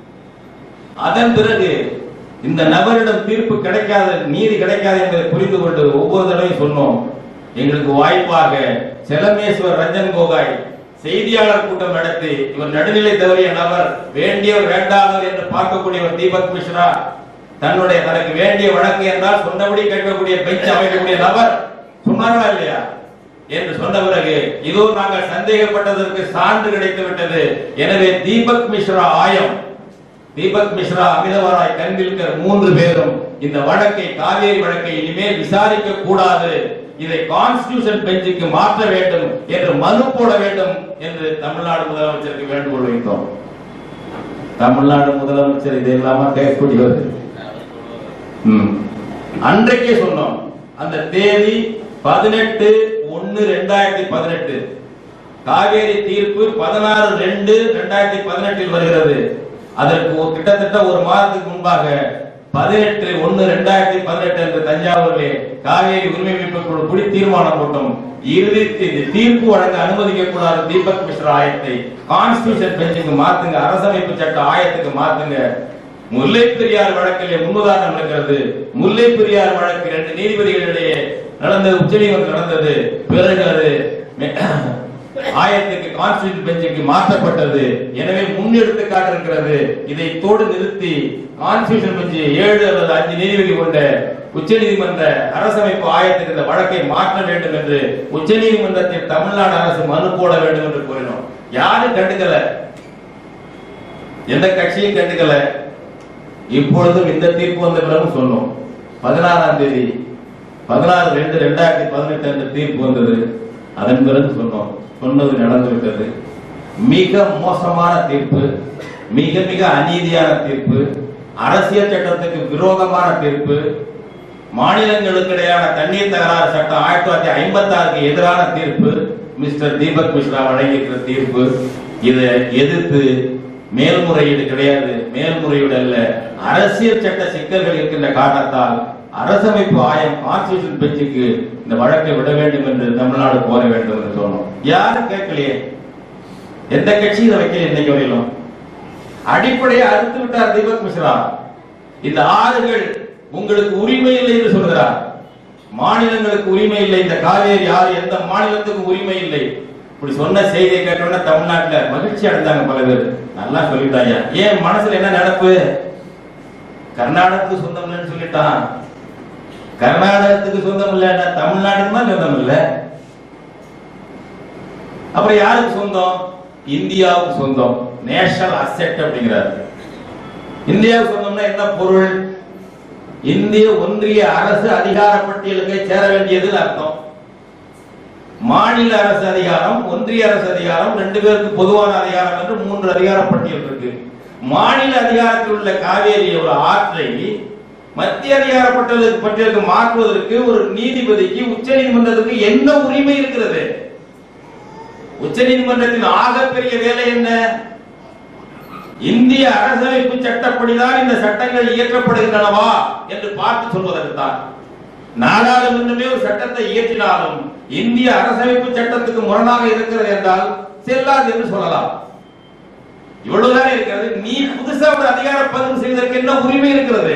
அதன் பிறகு இந்த நபரிடம் தீர்ப்பு கிடைக்காத நீதி கிடைக்காது என்பதை புரிந்து கொண்டு ஒவ்வொரு தடவையும் சொன்னோம் எங்களுக்கு வாய்ப்பாக செலமேஸ்வர் ரஞ்சன் கோகாய் செய்தியாளர் கூட்டம் நடத்தி இவர் நடுநிலை தவறிய நபர் வேண்டியவர் வேண்டாதவர் என்று பார்க்கக்கூடியவர் தீபக் மிஸ்ரா தன்னுடைய தனக்கு வேண்டிய வழக்கு என்றால் சொன்னபடி கேட்கக்கூடிய பெஞ்ச் அமைக்கக்கூடிய நபர் சொன்னார்களா இல்லையா என்று சொன்ன பிறகு இதோ நாங்கள் சந்தேகப்பட்டதற்கு சான்று கிடைத்து விட்டது எனவே தீபக் மிஸ்ரா ஆயம் தீபக் மிஸ்ரா அமிதவராய் கன்வில்கர் மூன்று பேரும் இந்த வழக்கை காவேரி வழக்கை இனிமேல் விசாரிக்க கூடாது இதை கான்ஸ்டிடியூஷன் பெஞ்சுக்கு மாற்ற வேண்டும் என்று மனு போட வேண்டும் என்று தமிழ்நாடு முதலமைச்சருக்கு வேண்டுகோள் வைத்தோம் தமிழ்நாடு முதலமைச்சர் இது இல்லாம கேட்கக்கூடியவர் ம். அன்றைக்கே சொன்னோம் அந்த தேதி பதினெட்டு ஒன்னு ரெண்டாயிரத்தி பதினெட்டு காவேரி தீர்ப்பு பதினாறு ரெண்டு ரெண்டாயிரத்தி பதினெட்டில் வருகிறது அதற்கு ஒரு- கிட்டத்தட்ட ஒரு மாதத்துக்கு முன்பாக பதினெட்டு ஒன்னு ரெண்டாயிரத்தி பதினெட்டு என்று தஞ்சாவூரிலே காவேரி உரிமை மீட்பு குழு கூடி தீர்மானம் போட்டோம் இறுதி இது தீர்ப்பு வழங்க அனுமதிக்க கூடாது தீபக் மிஸ்ரா ஆயத்தை கான்ஸ்டிடியூஷன் பெஞ்சுக்கு மாத்துங்க அரசமைப்பு சட்ட ஆயத்துக்கு மாத்துங்க முல்லை பெரியார் வழக்கிலே முன்னுதாரணம் இருக்கிறது முல்லை பெரியார் வழக்கு ரெண்டு நீதிபதிகளிடையே நடந்தது உச்சநீதிமன்றம் நடந்தது பிறகு அது மே- ஆயத்துக்கு கான்ஸ்டியூஷன் பெஞ்சுக்கு மாற்றப்பட்டது எனவே முன்னெடுத்துக்காட்டு இருக்கிறது இதை தோடு நிறுத்தி கான்ஸ்டியூஷன் பெஞ்சு ஏழு அல்லது அஞ்சு நீதிபதி கொண்ட உச்சநீதிமன்ற அரசமைப்பு ஆயத்துக்கு இந்த வழக்கை மாற்ற வேண்டும் என்று உச்சநீதிமன்றத்தில் தமிழ்நாடு அரசு மனு போட வேண்டும் என்று கூறினோம் யாரும் கண்டுக்கல எந்த கட்சியும் கண்டுக்கல இப்பொழுதும் இந்த தீர்ப்பு வந்த பிறகு சொன்னோம் பதினாறாம் தேதி பதினாறு ரெண்டு ரெண்டாயிரத்தி பதினெட்டு அன்று தீர்ப்பு வந்தது அதன் பிறகு சொன்னோம் சொன்னது நடந்துவிட்டது மிக மோசமான தீர்ப்பு மிக மிக அநீதியான தீர்ப்பு அரசியல் சட்டத்துக்கு விரோதமான தீர்ப்பு மாநிலங்களுக்கு இடையான தண்ணீர் தகராறு சட்டம் ஆயிரத்தி தொள்ளாயிரத்தி ஐம்பத்தி ஆறுக்கு எதிரான தீர்ப்பு மிஸ்டர் தீபக் மிஸ்ரா வழங்கியிருக்கிற தீர்ப்பு இதை எதிர்த்து மேல்முறையீடு கிடையாது மேல்முறையீடு அல்ல அரசியல் சட்ட சிக்கல்கள் இருக்கின்ற காரணத்தால் அரசமைப்பு ஆயம் கான்ஸ்டியூஷன் பெஞ்சுக்கு இந்த வழக்கை விட வேண்டும் என்று தமிழ்நாடு கோர வேண்டும் என்று சொன்னோம் யாரும் கேட்கலையே எந்த கட்சியும் இதை வைக்கல இன்னைக்கு வரையிலும் அடிப்படையை அறுத்து விட்டார் தீபக் மிஸ்ரா இந்த ஆறுகள் உங்களுக்கு உரிமை இல்லை என்று சொல்கிறார் மாநிலங்களுக்கு உரிமை இல்லை இந்த காவேரி ஆறு எந்த மாநிலத்துக்கும் உரிமை இல்லை இப்படி சொன்ன செய்தியை கேட்டோன்னா தமிழ்நாட்டுல மகிழ்ச்சி அடைந்தாங்க பல பேர் நல்லா சொல்லிட்டாங்க ஏன் மனசுல என்ன நடப்பு கர்நாடகத்துக்கு சொந்தம் இல்லைன்னு சொல்லிட்டான் கர்நாடகத்துக்கு சொந்தம் இல்லைன்னா தமிழ்நாட்டுக்கு தான் சொந்தம் இல்லை அப்புறம் யாருக்கு சொந்தம் இந்தியாவுக்கு சொந்தம் நேஷனல் அசெட் அப்படிங்கிறார் இந்தியாவுக்கு சொந்தம்னா என்ன பொருள் இந்திய ஒன்றிய அரசு அதிகார பட்டியலுக்கு சேர வேண்டியது அர்த்தம் மாநில அரசு அதிகாரம் ஒன்றிய அரசு அதிகாரம் ரெண்டு பேருக்கு பொதுவான அதிகாரம் என்று மூன்று அதிகார பட்டியல் இருக்கு மாநில அதிகாரத்தில் உள்ள காவேரி ஒரு ஆற்றை மத்திய அதிகார பட்டியலுக்கு பட்டியலுக்கு மாற்றுவதற்கு ஒரு நீதிபதிக்கு உச்ச நீதிமன்றத்துக்கு என்ன உரிமை இருக்கிறது உச்ச நீதிமன்றத்தின் ஆகப்பெரிய வேலை என்ன இந்திய அரசமைப்பு சட்டப்படிதான் இந்த சட்டங்கள் இயற்றப்படுகின்றனவா என்று பார்த்து சொல்வதற்கு தான் நாடாளுமன்றமே ஒரு சட்டத்தை இயற்றினாலும் இந்திய அரசமைப்பு சட்டத்துக்கு முரணாக இருக்கிறது என்றால் செல்லாது என்று சொல்லலாம் இவ்வளவுதான் இருக்கிறது நீ புதுசா ஒரு அதிகார பதிவு செய்வதற்கு என்ன உரிமை இருக்கிறது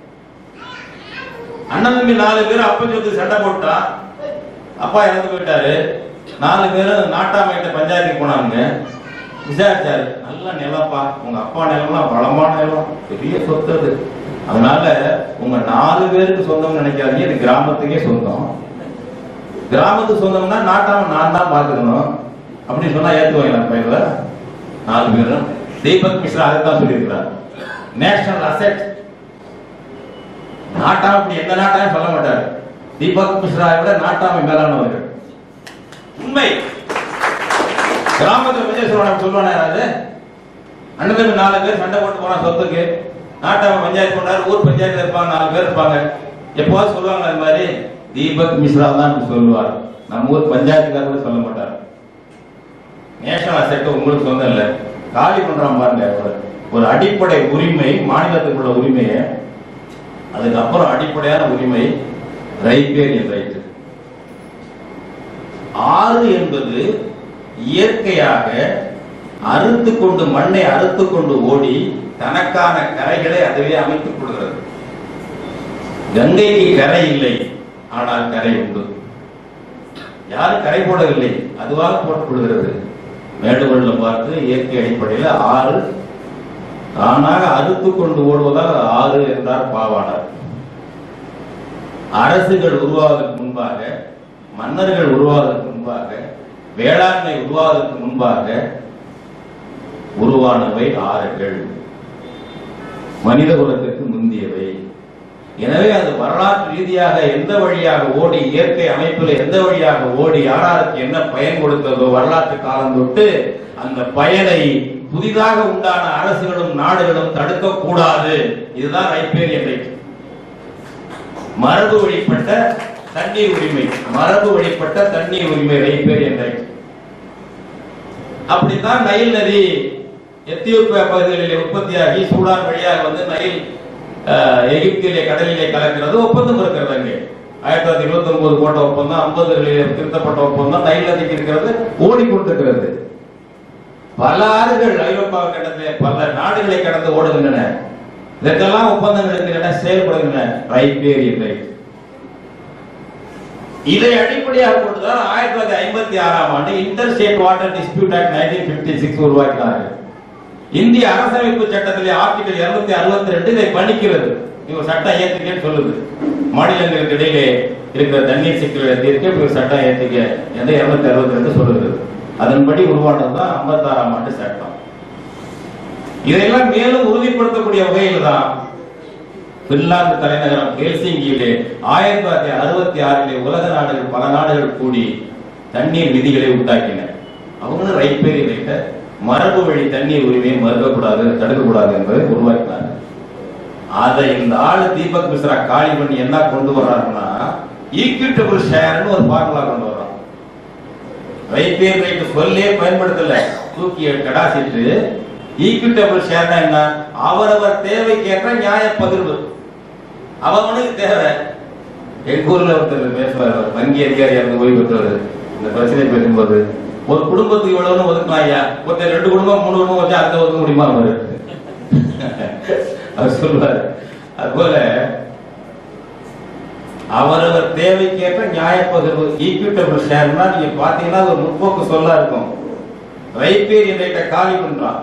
அண்ணன் தம்பி நாலு பேர் அப்ப சொத்து சண்டை போட்டா அப்பா இறந்து போயிட்டாரு நாலு பேரும் நாட்டாமையிட்ட பஞ்சாயத்துக்கு போனாங்க விசாரிச்சாரு நல்ல நிலப்பா உங்க அப்பா நிலம்லாம் வளமான நிலம் பெரிய சொத்து அது அதனால உங்க நாலு பேருக்கு சொந்தம் நினைக்காதீங்க இது கிராமத்துக்கே சொந்தம் கிராமத்துக்கு சொந்தம்னா நாட்டாம நான் தான் பாத்துக்கணும் அப்படி சொன்னா ஏத்துவாங்க பயில நாலு பேரும் தீபக் மிஸ்ரா அதை தான் சொல்லியிருக்கிறார் நேஷனல் அசெட் நாட்டாம அப்படி எந்த நாட்டாயும் சொல்ல மாட்டார் தீபக் மிஸ்ராவை விட நாட்டாமை மேலானவர்கள் உண்மை கிராமத்துல விஜய் சொல்லுவாங்க சொல்லுவானே யாராவது அண்ணன் தம்பி நாலு பேர் சண்டை போட்டு போனா சொத்துக்கு நாட்டாம பஞ்சாயத்து பண்ணாரு ஊர் பஞ்சாயத்துல இருப்பாங்க நாலு பேர் இருப்பாங்க எப்போது சொல்லுவாங்க அது மாதிரி தீபக் மிஸ்ரா தான் இப்படி சொல்லுவார் நம்ம ஊர் பஞ்சாயத்துக்கார கூட சொல்ல மாட்டார் நேஷனல் அசெட் உங்களுக்கு சொந்தம் இல்ல காலி பண்றான் பாருங்க ஒரு- ஒரு அடிப்படை உரிமை மாநிலத்துக்குள்ள உரிமையை அதுக்கப்புறம் அடிப்படையான உரிமை ரைப்பேரியன் ரைட் ஆறு என்பது இயற்கையாக அறுத்து கொண்டு மண்ணை அறுத்து கொண்டு ஓடி தனக்கான கரைகளை அதுவே அமைத்துக் கொள்கிறது கங்கைக்கு கரை இல்லை ஆனால் கரை உண்டு யாரும் கரை போடவில்லை அதுவாக போட்டுக் கொள்கிறது மேடு வெள்ளம் பார்த்து இயற்கை அடிப்படையில் ஆறு தானாக அறுத்து கொண்டு ஓடுவதால் ஆறு என்றார் பாவாணர் அரசுகள் உருவாவதற்கு முன்பாக மன்னர்கள் உருவாவதற்கு முன்பாக வேளாண்மை உருவாவதற்கு முன்பாக உருவானவை ஆறுகள் மனித குலத்திற்கு முந்தியவை எனவே அது வரலாற்று ரீதியாக எந்த வழியாக ஓடி இயற்கை அமைப்பில் எந்த வழியாக ஓடி யாராருக்கு என்ன பயன் கொடுத்ததோ வரலாற்று காலம் தொட்டு அந்த பயனை புதிதாக உண்டான அரசுகளும் நாடுகளும் தடுக்க கூடாது இதுதான் ரைப்பேரியன் ரைட் மரபு வழிப்பட்ட தண்ணீர் உரிமை மரபு வழிப்பட்ட தண்ணீர் உரிமை ரைப்பேரியன் ரைட் அப்படித்தான் நைல் நதி எத்தியோப்பியா பகுதிகளிலே உற்பத்தியாகி சூடான் வழியாக வந்து நைல் அஹ், எகிப்திலே கடலிலே கலக்கிறது ஒப்பந்தம் இருக்கிறது அங்கே ஆயிரத்தி தொள்ளாயிரத்தி இருபத்தி ஒன்பது போட்ட ஒப்பந்தம் ஐம்பதுகளிலே திருத்தப்பட்ட ஒப்பந்தம் நைல் நதிக்கு இருக்கிறது ஓடிக்கொண்டிருக்கிறது பல ஆறுகள் ஐரோப்பா கடந்த பல நாடுகளை கடந்து ஓடுகின்றன இதற்கெல்லாம் ஒப்பந்தங்கள் இருக்கின்றன செயல்படுகின்றன ரைப்பேரியன் ரைட் இதை அடிப்படையாக கொண்டுதான் ஆயிரத்தி தொள்ளாயிரத்தி ஐம்பத்தி ஆறாம் ஆண்டு inter state water dispute act nineteen fifty six உருவாக்கினார்கள் இந்திய அரசமைப்பு சட்டத்திலே ஆர்டிகல் இருநூத்தி அறுபத்தி ரெண்டு இதை பணிக்கிறது இவர் சட்டம் ஏத்துக்கன்னு சொல்லுது மாநிலங்களுக்கு இடையிலே இருக்கிற தண்ணீர் சிக்கல்களை தீர்க்க இவர் சட்டம் ஏத்துக்க என்ற இருநூத்தி அறுபத்தி ரெண்டு சொல்லுகிறது அதன்படி உருவானதுதான் ஐம்பத்தாறாம் ஆண்டு சட்டம் இதையெல்லாம் மேலும் உறுதிப்படுத்தக்கூடிய வகையில் தான் பின்லாந்து தலைநகரம் ஹெல்சிங்கியிலே ஆயிரத்தி தொள்ளாயிரத்தி அறுபத்தி ஆறிலே உலக நாடுகள் பல நாடுகள் கூடி தண்ணீர் விதிகளை உண்டாக்கின அவங்களும் ரைட் பேர் இதைட்ட மரபு வழி தண்ணீர் உரிமையை மறுக்கக்கூடாது தடுக்கக்கூடாது என்பதை உருவாக்கினார் அதை இந்த ஆளு தீபக் மிஸ்ரா காலி பண்ணி என்ன கொண்டு வர்றாருன்னா ஈக்விட்டபிள் ஷேர்னு ஒரு ஃபார்முலா கொண்டு வர்றான் ரைட் பேர் ரைட் சொல்லே பயன்படுத்தல தூக்கி கடாசிட்டு ஈக்விட்டபிள் ஷேர்னா என்ன அவரவர் தேவைக்கேற்ற நியாய பகிர்வு அவனுக்கு தேவை எங்க ஊர்ல ஒருத்தர் பேசுவார் வங்கி அதிகாரியா இருந்து ஓய்வு பெற்றவர் இந்த பிரச்சனை பேசும்போது ஒரு குடும்பத்துக்கு இவ்வளவுன்னு ஒதுக்கலாம் ஐயா ஒருத்தர் ரெண்டு குடும்பம் மூணு குடும்பம் வச்சா அந்த ஒதுக்க முடியுமா அவரு அவர் சொல்வார் அதுபோல அவரவர் தேவைக்கேற்ற நியாய பகிர்வு ஈக்விட்டபிள் ஷேர்னா நீங்க பாத்தீங்கன்னா அது ஒரு முற்போக்கு சொல்லா இருக்கும் ரைப்பேரியன் ரைட்டை காலி பண்றான்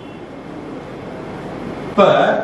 இப்ப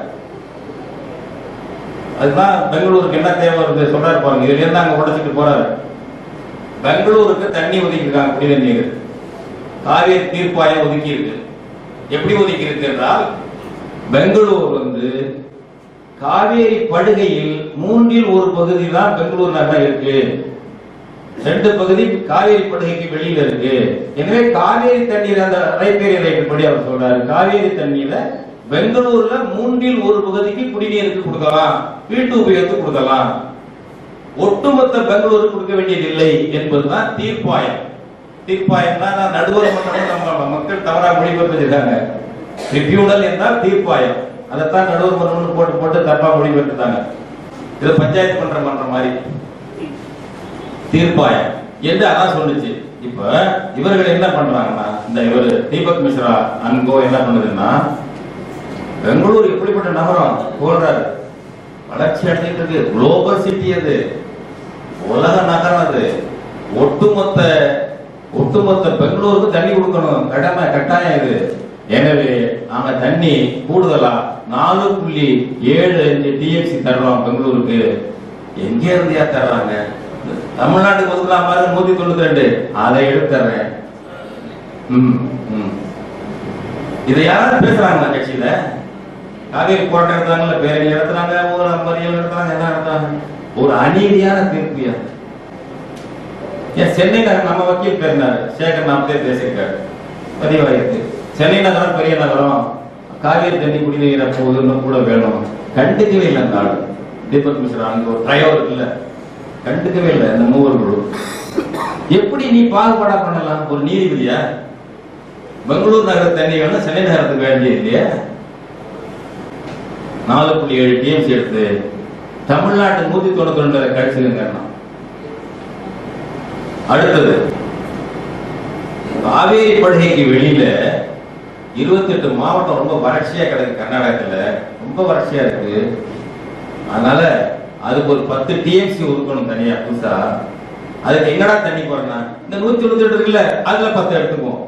அதுதான் பெங்களூருக்கு என்ன தேவை வருது சொல்றாரு பாருங்க இதுல இருந்து அங்க உடைச்சிட்டு போறாரு பெங்களூருக்கு தண்ணி ஒதுக்கி இருக்காங்க குடிநீர் நீர் காவேரி தீர்ப்பாயம் ஒதுக்கி இருக்கு எப்படி ஒதுக்கி இருக்கு என்றால் பெங்களூர் வந்து காவேரி படுகையில் மூன்றில் ஒரு பகுதி தான் பெங்களூர் நகரம் இருக்கு ரெண்டு பகுதி காவேரி படுகைக்கு வெளியில இருக்கு எனவே காவேரி தண்ணீர் அந்த ரைப்பேரி ரைட் படி அவர் சொல்றாரு காவேரி தண்ணீரை பெங்களூர்ல மூன்றில் ஒரு பகுதிக்கு குடிநீருக்கு கொடுக்கலாம் வீட்டு உபயோகத்துக்கு கொடுக்கலாம் ஒட்டுமொத்த பெங்களூருக்கு கொடுக்க வேண்டியதில்லை என்பதுதான் தீர்ப்பாயம் தீர்ப்பாயம்னா நான் நடுவர் மன்றம் நம்ம மக்கள் தவறா மொழிபெயர்த்திருக்காங்க ட்ரிபியூனல் என்றால் தீர்ப்பாயம் அதைத்தான் நடுவர் மன்றம்னு போட்டு போட்டு தப்பா மொழிபெயர்த்துட்டாங்க இது பஞ்சாயத்து மன்ற மன்றம் மாதிரி தீர்ப்பாயம் என்று அதான் சொல்லுச்சு இப்ப இவர்கள் என்ன பண்றாங்கன்னா இந்த இவர் தீபக் மிஸ்ரா அன்கோ என்ன பண்ணுதுன்னா பெங்களூர் எப்படிப்பட்ட நகரம் போடுறாரு வளர்ச்சி அடைஞ்சிட்டு இருக்கு குளோபல் சிட்டி அது உலக நகரம் அது ஒட்டுமொத்த ஒட்டுமொத்த பெங்களூருக்கு தண்ணி கொடுக்கணும் கடமை கட்டாயம் இது எனவே நாங்க தண்ணி கூடுதலா நாலு புள்ளி ஏழு அஞ்சு டிஎம்சி தர்றோம் பெங்களூருக்கு எங்க இருந்தியா தர்றாங்க தமிழ்நாட்டுக்கு ஒதுக்கலாம் பாரு நூத்தி தொண்ணூத்தி ரெண்டு அதை எடுத்துறேன் ம் ம் இதை யாராவது பேசுறாங்களா கட்சியில காவேரி போராட்டம் நடத்துறாங்கல்ல பேரணி நடத்துறாங்க ஒரு மறியல் நடத்துறாங்க என்ன நடத்துறாங்க ஒரு அநீதியான தீர்ப்பு அது. ஏன் சென்னை நகரம் நம்ம வக்கீல் பேசினாரு சேகர் நாமத்தே பேசியிருக்காரு பதிவாயிருக்கு சென்னை நகரம் பெரிய நகரம் காவேரி தண்ணி குடிநீரை போகுதுன்னு கூட வேணும் கண்டுக்கவே இல்லை அந்த ஆளு தீபக் மிஸ்ரா அங்க ஒரு டிரைவர் இல்ல கண்டுக்கவே இல்லை இந்த மூவர் குழு எப்படி நீ பாகுபாடா பண்ணலாம் ஒரு நீதிபதியா பெங்களூர் நகர தண்ணி வேணும் சென்னை நகரத்துக்கு வேண்டிய இல்லையா நாலு புள்ளி ஏழு டிஎம்சி எடுத்து தமிழ்நாட்டு நூத்தி தொண்ணூத்தி ரெண்டு கழிச்சுங்க அடுத்தது காவேரி படுகைக்கு வெளியில இருபத்தி எட்டு மாவட்டம் ரொம்ப வறட்சியா கிடக்கு கர்நாடகத்துல ரொம்ப வறட்சியா இருக்கு அதனால அதுக்கு ஒரு பத்து டிஎம்சி ஒதுக்கணும் தனியா புதுசா அதுக்கு எங்கடா தண்ணி போறனா இந்த நூத்தி தொண்ணூத்தி ரெண்டு இருக்குல்ல அதுல பத்து எடுத்துக்குவோம்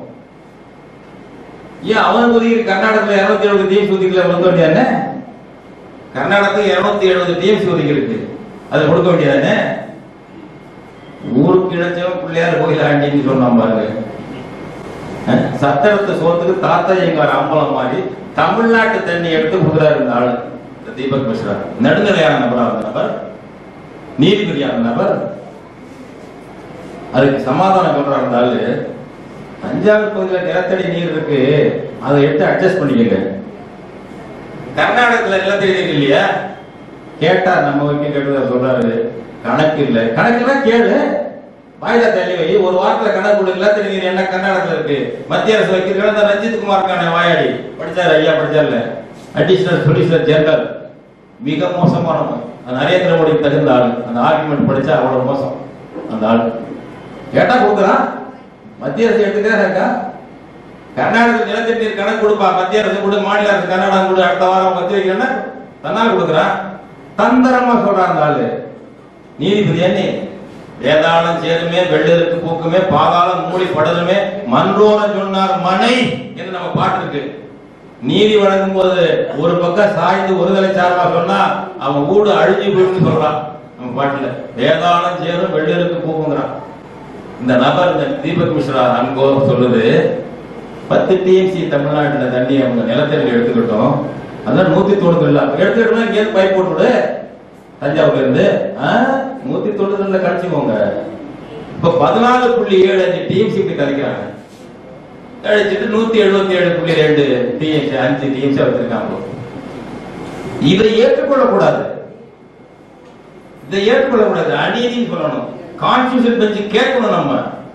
ஏன் அவன் ஒதுக்கி கர்நாடகத்துல இருநூத்தி எழுபது டிஎம்சி ஒதுக்கல கொடுக்க வேண்டியதானே கர்நாடகத்துக்கு இருநூத்தி எழுபது டிஎம்சி ஒதுக்கி இருக்கு அதை கொடுக்க வேண்டியதானே ஊருக்கு இழைச்சவன் பிள்ளையார் கோயில் ஆண்டின்னு சொன்னான் பாருங்க அஹ், சத்திரத்து சோத்துக்கு தாத்தா எங்க அம்பலம் மாதிரி தமிழ்நாட்டு தண்ணி எடுத்து கொடுக்குறாரு இந்த ஆளு இந்த தீபக் மிஸ்ரா நடுநிலையான நபரா அந்த நபர் நீதிபதியான நபர் அதுக்கு சமாதானம் சொல்றாரு அந்த ஆளு தஞ்சாவூர் பகுதியில் நிலத்தடி நீர் இருக்கு அதை எடுத்து அட்ஜஸ்ட் பண்ணிக்கங்க கர்நாடகத்துல நிலத்தடி நீர் இல்லையா கேட்டா நம்ம வரைக்கும் கேட்டதா சொல்றாரு கணக்கு இல்ல கணக்குனா கேளு வாய்தா தள்ளி வை ஒரு வாரத்துல கணக்கு கொடு நிலத்தடி நீர் என்ன கர்நாடகத்துல இருக்கு மத்திய அரசு வைக்கிறது அந்த ரஞ்சித் குமார் கான வாயாடி படிச்சாரு ஐயா படிச்சார்ல அடிஷனல் சொலிசிட்டர் ஜெனரல் மிக மோசமானவன் அந்த நரேந்திர மோடிக்கு தகுந்த ஆள் அந்த ஆர்குமெண்ட் படிச்சா அவ்வளவு மோசம் அந்த ஆள் கேட்டா கொடுக்குறான் மத்திய அரசு எடுத்துக்கிறா கர்நாடக நிலத்தடி நீர் கணக்கு கொடுப்பா மத்திய அரசு கொடு மாநில அரசு கர்நாடகம் கொடு அடுத்த வாரம் மத்திய வைக்கிறேன்னா தன்னால் கொடுக்குறான் தந்திரமா சொல்றான் அந்த ஆளு நீதிபதி என்ன வேதாளம் சேருமே வெள்ளருக்கு பூக்குமே பாதாளம் மூடி படலுமே மன்றோர சொன்னார் மனை என்று நம்ம பாட்டு இருக்கு நீதி வழங்கும் போது ஒரு பக்கம் சாய்ந்து ஒருதலை சார்பா சொன்னா அவன் வீடு அழிஞ்சு போயிடுன்னு சொல்றான் நம்ம பாட்டுல வேதாளம் சேரும் வெள்ளருக்கு பூக்குங்கிறான் இந்த நபர் இந்த தீபக் மிஸ்ரா அன்கோ சொல்லுது பத்து டிஎம்சி தமிழ்நாட்டுல தண்ணி அவங்க நிலத்தடி எடுத்துக்கிட்டோம் அதான் நூத்தி தொண்ணூறு இல்ல எடுத்துக்கிட்டோம்னா இங்கேருந்து பைப் போட்டு விடு தஞ்சாவூர்ல இருந்து ஆ, நூத்தி தொண்ணூறுல கழிச்சுக்கோங்க இப்ப பதினாலு புள்ளி ஏழு அஞ்சு டிஎம்சி இப்படி கழிக்கிறாங்க கழிச்சிட்டு நூத்தி எழுபத்தி ஏழு புள்ளி ரெண்டு டிஎம்சி அஞ்சு டிஎம்சி வச்சிருக்காங்க இதை ஏற்றுக்கொள்ளக்கூடாது இதை ஏற்றுக்கொள்ளக்கூடாது அநீதின்னு சொல்லணும் கான்ஸ்டியூஷன் பெஞ்சு கேட்கணும் நம்ம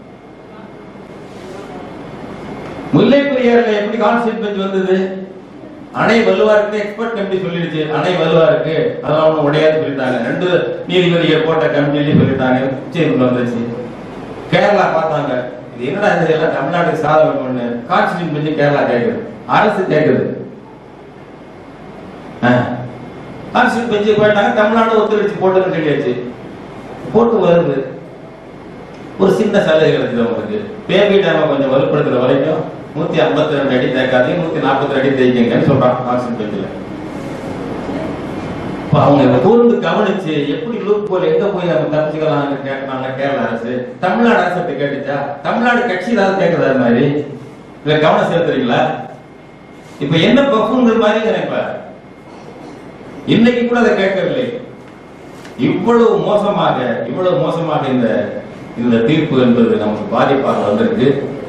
முல்லை பெரியாறுல எப்படி கான்ஸ்டியூஷன் பெஞ்ச் வந்தது அணை வலுவா இருக்கு எக்ஸ்பர்ட் கமிட்டி சொல்லிடுச்சு அணை வலுவா இருக்கு அதெல்லாம் ஒண்ணு உடையாது சொல்லிட்டாங்க ரெண்டு நீதிபதிகள் போட்ட கமிட்டிலையும் சொல்லிட்டாங்க உச்சநீதிமன்றம் வந்துச்சு கேரளா பார்த்தாங்க இது என்னடா இது எல்லாம் தமிழ்நாட்டுக்கு சாதகம் ஒண்ணு கான்ஸ்டியூஷன் பெஞ்சு கேரளா கேக்குது அரசு கேக்குது கான்ஸ்டியூஷன் பெஞ்சு போயிட்டாங்க தமிழ்நாடு ஒத்துழைச்சு போட்டுன்னு சொல்லியாச்சு போட்டு வருது ஒரு சின்ன சலுகை கிடைச்சது உங்களுக்கு பேபி டேமை கொஞ்சம் வலுப்படுத்துற வரைக்கும் நூத்தி ஐம்பத்தி ரெண்டு அடி தேக்காதீங்க நூத்தி நாற்பத்தி ரெடி தேய்க்கங்கன்னு சொல்றான் ஆக்சிஜன் பெஞ்சில் இப்ப அவங்க இதை கூர்ந்து கவனிச்சு எப்படி லூப் போல் எங்க போய் நம்ம தப்பிச்சுக்கலாம்னு கேட்டாங்க கேரள அரசு தமிழ்நாடு அரசு அப்படி கேட்டுச்சா தமிழ்நாடு கட்சி ஏதாவது கேட்கறதா அது மாதிரி இதுல கவனம் செலுத்துறீங்களா இப்ப என்ன பஃபுங்கிற மாதிரி இப்ப இன்னைக்கு கூட அதை கேட்கவில்லை இவ்வளவு மோசமாக இவ்வளவு மோசமாக இந்த இந்த தீர்ப்பு என்பது நமக்கு பாதிப்பாக வந்திருக்கு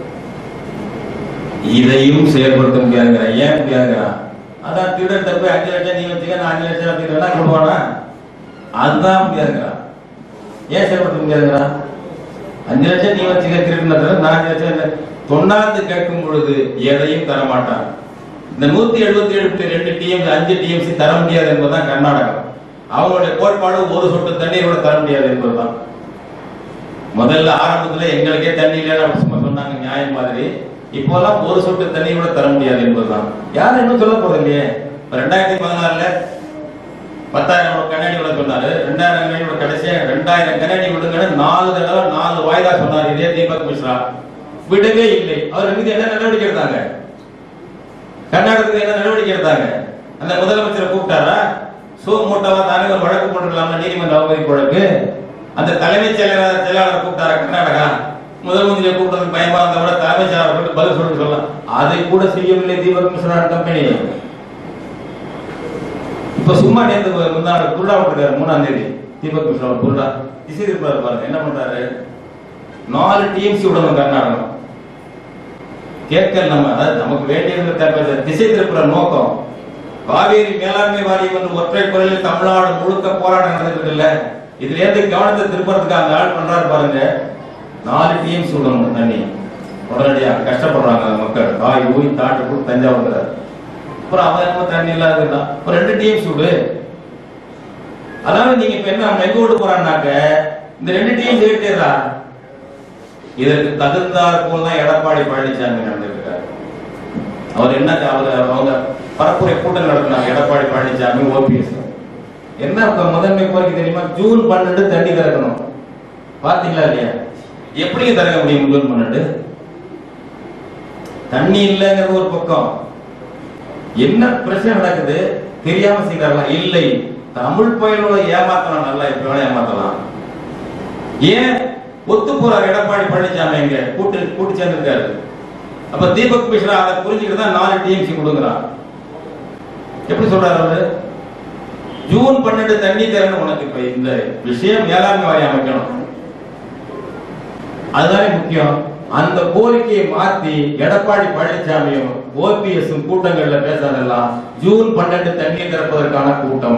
இதையும் செயல்படுத்த முடியாதுங்கிற ஏன் முடியாதுங்கிறா அதான் திருடர்கிட்ட போய் அஞ்சு லட்சம் நீ வச்சுக்க நான் அஞ்சு லட்சம் அப்படின்னா கொடுவானா அதுதான் முடியாதுங்கிறா ஏன் செயல்படுத்த முடியாதுங்கிறா அஞ்சு லட்சம் நீ வச்சுக்க திருடினதுல நான் அஞ்சு லட்சம் இல்லை. தொண்ணாந்து கேட்கும் பொழுது எதையும் தர மாட்டான் இந்த நூத்தி எழுபத்தி ஏழு புள்ளி ரெண்டு டிஎம் அஞ்சு டிஎம்சி தர முடியாது என்பதுதான் கர்நாடகம் அவங்களுடைய கோட்பாடு ஒரு சொட்டு தண்ணீர் கூட தர முடியாது என்பதுதான் முதல்ல ஆரம்பத்துல எங்களுக்கே தண்ணி இல்லைன்னு அப்படி சும்மா சொன்னாங்க நியாயம் மாதிரி இப்போலாம் ஒரு சொட்டு தண்ணி கூட தர முடியாது என்பதுதான் யாரும் இன்னும் சொல்ல போறது இல்லையே இப்ப ரெண்டாயிரத்தி பதினாறுல பத்தாயிரம் கண்ணாடி விட சொன்னாரு ரெண்டாயிரம் கண்ணாடி விட கடைசியா ரெண்டாயிரம் கண்ணாடி விடுங்கன்னு நாலு தடவை நாலு வாய்தா சொன்னார் இதே தீபக் மிஸ்ரா விடவே இல்லை அவர் மீது என்ன நடவடிக்கை எடுத்தாங்க கர்நாடகத்துக்கு என்ன நடவடிக்கை எடுத்தாங்க அந்த முதலமைச்சரை கூப்பிட்டாரா சோ மூட்டவா தானே ஒரு வழக்கு போட்டுக்கலாம்ல நீதிமன்ற அவமதிப்பு வழக்கு அந்த தலைமைச் செயலாளர் செயலாளர் கூப்பிட்டாரா கர்நாடகா முதல் முதலிய கூப்பிட்டதுக்கு பயமா இருந்த விட தலைமைச் செயலாளர் கூப்பிட்டு பதில் சொல்லிட்டு சொல்லலாம் அதை கூட செய்யவில்லை தீபக் மிஸ்ரா கம்பெனி இப்ப சும்மா நேத்து முன்னாள் குருடா விட்டுருக்காரு மூணாம் தேதி தீபக் மிஸ்ரா குருடா திசை திருப்பாரு பாருங்க என்ன பண்றாரு நாலு டிஎம்சி விடணும் கர்நாடகம் கேட்கல நம்ம அதாவது நமக்கு வேண்டியது தற்போது திசை திருப்புற நோக்கம் காவேரி மேலாண்மை வாரியம் என்று ஒற்றை குரலில் தமிழ்நாடு முழுக்க போராட்டம் நடந்துட்டு இல்ல இதுல இருந்து கவனத்தை திருப்பறதுக்கு அந்த ஆள் பண்றாரு பாருங்க நாலு டிஎம்சி விடணும் தண்ணி உடனடியா கஷ்டப்படுறாங்க அந்த மக்கள் காய் ஊய் தாட்டு கூட தஞ்சாவூர் அப்புறம் அவன் என்ன தண்ணி இல்லாத ஒரு ரெண்டு டிஎம்சி விடு அதாவது நீங்க இப்ப என்ன அவன் எங்க விட்டு போறான்னாக்க இந்த ரெண்டு டீம் சேர்த்தேதா இதற்கு தகுந்தாற் போல் தான் எடப்பாடி பழனிசாமி நடந்திருக்காரு அவர் என்ன அவர் அவங்க பரப்புரை கூட்டம் நடத்தினாங்க எடப்பாடி பழனிசாமி ஓபிஎஸ் என்ன இப்ப முதன்மை கோரிக்கை தெரியுமா ஜூன் பன்னெண்டு தண்ணி திறக்கணும் பாத்தீங்களா இல்லையா எப்படி திறக்க முடியும் ஜூன் பன்னெண்டு தண்ணி இல்லைங்கிறது ஒரு பக்கம் என்ன பிரச்சனை நடக்குது தெரியாம செய்யறாங்களா இல்லை தமிழ் பயிரோட ஏமாத்தலாம் நல்லா இப்ப வேணா ஏமாத்தலாம் ஏன் ஒத்து போறார் எடப்பாடி பழனிசாமி எங்க கூட்டு கூட்டு சேர்ந்திருக்காரு அப்ப தீபக் மிஸ்ரா அதை புரிஞ்சுக்கிட்டு தான் நாலு டிஎம்சி கொடுக்குறான் எப்படி சொல்றாரு அவரு ஜூன் பன்னெண்டு தண்ணி திறன்னு உனக்கு இப்ப இந்த விஷயம் மேலாண்மை வாரியம் அமைக்கணும் அதுதானே முக்கியம் அந்த கோரிக்கையை மாத்தி எடப்பாடி பழனிசாமியும் ஓபிஎஸ் கூட்டங்கள்ல பேசுறதெல்லாம் ஜூன் பன்னெண்டு தண்ணீர் திறப்பதற்கான கூட்டம்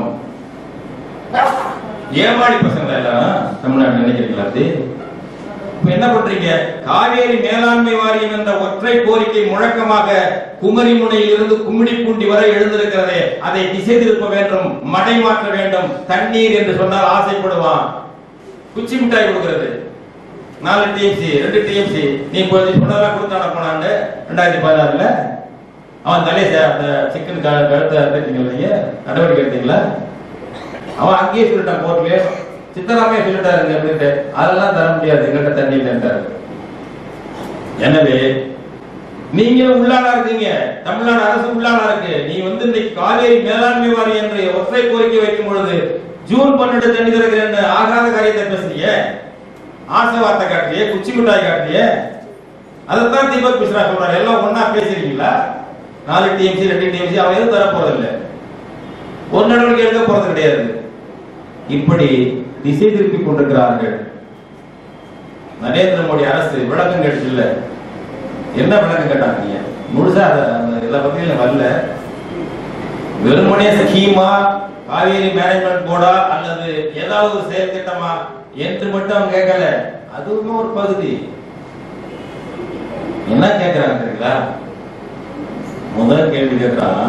ஏமாடி பசங்க எல்லாம் தமிழ்நாடு நினைக்கிறீங்களா அப்படி இப்ப என்ன பண்றீங்க காவேரி மேலாண்மை வாரியம் என்ற ஒற்றை கோரிக்கை முழக்கமாக குமரி முனையில் இருந்து கும்மிடிப்பூண்டி வரை எழுந்திருக்கிறதே அதை திசை திருப்ப வேண்டும் மடை மாற்ற வேண்டும் தண்ணீர் என்று சொன்னால் ஆசைப்படுவான் குச்சி மிட்டாய் கொடுக்கிறது நாலு டிஎம்சி ரெண்டு டிஎம்சி நீ போய் சொன்னதெல்லாம் கொடுத்தான போனாண்டு ரெண்டாயிரத்தி பதினாறுல அவன் தலையை சே- அந்த சிக்கன் கழுத்தை எடுத்தீங்களா நீங்க நடவடிக்கை எடுத்தீங்களா அவன் அங்கேயே சொல்லிட்டான் கோர்ட்லயே சித்தராமையா சொல்லிட்டாருங்க அப்படின்ட்டு அதெல்லாம் தர முடியாது எங்கள்கிட்ட தண்ணி இல்லைன்றாரு எனவே நீங்க உள்ளாடா இருக்கீங்க தமிழ்நாடு அரசு உள்ளாடா இருக்கு நீ வந்து இன்னைக்கு காவேரி மேலாண்மை வாரியம் என்ற ஒற்றை கோரிக்கை வைக்கும் பொழுது ஜூன் பன்னெண்டு தண்ணி திறக்கிறேன்னு ஆகாத காரியத்தை பேசுறீங்க ஆசை வார்த்தை காட்டிய குச்சி மிட்டாய் காட்டிய அதைத்தான் தீபக் மிஸ்ரா சொல்றாரு எல்லாம் ஒண்ணா பேசுறீங்களா நாலு டிஎம்சி ரெண்டு டிஎம்சி அவன் எதுவும் தர போறதில்லை ஒரு நடவடிக்கை எடுக்க போறது கிடையாது இப்படி திசை திருப்பி கொண்டிருக்கிறார்கள் நரேந்திர மோடி அரசு விளக்கம் கிடைச்சல என்ன விளக்கம் கேட்டாங்க நீங்க முழுசா அத- அந்த எல்லா பத்தியும் வரல வெறுமனே ஸ்கீமா காவேரி மேனேஜ்மெண்ட் போர்டா அல்லது ஏதாவது ஒரு செயல் திட்டமா என்று மட்டும் அவங்க கேட்கல அதுவுமே ஒரு பகுதி என்ன கேட்கிறாங்க தெரியுங்களா முதல் கேள்வி கேட்கிறான்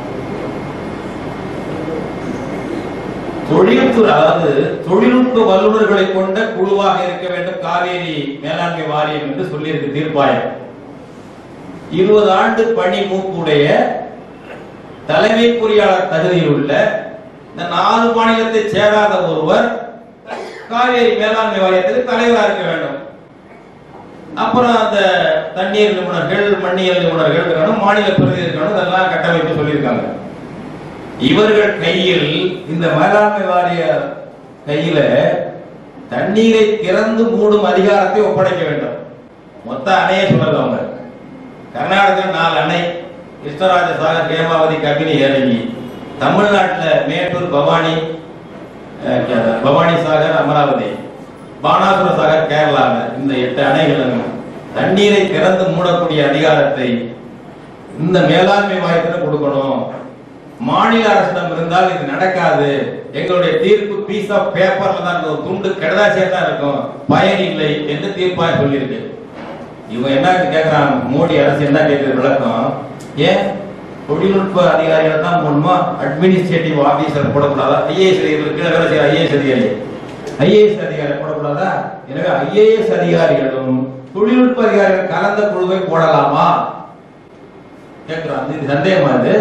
தொழில்துறை அதாவது தொழில்நுட்ப வல்லுநர்களை கொண்ட குழுவாக இருக்க வேண்டும் காவேரி மேலாண்மை வாரியம் என்று சொல்லியிருக்கு தீர்ப்பாயம் இருபது ஆண்டு பணி மூப்புடைய தலைமை பொறியாளர் தகுதியில் உள்ள இந்த நாலு மாநிலத்தை சேராத ஒருவர் காவேரி மேலாண்மை வாரியத்துக்கு தலைவராக இருக்க வேண்டும் அப்புறம் அந்த தண்ணீர் நிபுணர்கள் மண்ணியல் நிபுணர்கள் இருக்கணும் மாநில பிரதி இருக்கணும் இதெல்லாம் கட்டமைப்பு சொல்லியிருக்காங்க இவர்கள் கையில் இந்த மேலாண்மை வாரிய கையில தண்ணீரை திறந்து மூடும் அதிகாரத்தை ஒப்படைக்க வேண்டும் மொத்த அணையை சொல்லல அவங்க கர்நாடகத்தில் நாலு அணை கிருஷ்ணராஜ சாகர் ஹேமாவதி கபினி ஏரங்கி தமிழ்நாட்டில் மேட்டூர் பவானி அஹ், கே- பவானி சாகர் அமராவதி பானாசுர சாகர் கேரளாவில் இந்த எட்டு அணைகளும் தண்ணீரை திறந்து மூடக்கூடிய அதிகாரத்தை இந்த மேலாண்மை வாரியத்தில் கொடுக்கணும் மாநில அரசிடம் இருந்தால் இது நடக்காது எங்களுடைய தீர்ப்பு பீஸ் ஆஃப் பேப்பர்ல தான் இருக்கும் துண்டு கெடதாசியா தான் இருக்கும் பயன் இல்லை என்று தீர்ப்பாக சொல்லியிருக்கு இவன் என்ன கேட்கறான் மோடி அரசு என்ன கேட்கிற விளக்கம் ஏன் தொழில்நுட்ப அதிகாரிகள் தான் போடணுமா அட்மினிஸ்ட்ரேட்டிவ் ஆபீசர் போடக்கூடாதா ஐஏஎஸ் அதிகாரிகள் கீழே வேலை செய்யற ஐஏஎஸ் அதிகாரி ஐஏஎஸ் அதிகாரி போடக்கூடாதா எனவே ஐஏஎஸ் அதிகாரிகளும் தொழில்நுட்ப அதிகாரிகள் கலந்த குழுவை போடலாமா கேட்கிறான் இது சந்தேகமா இது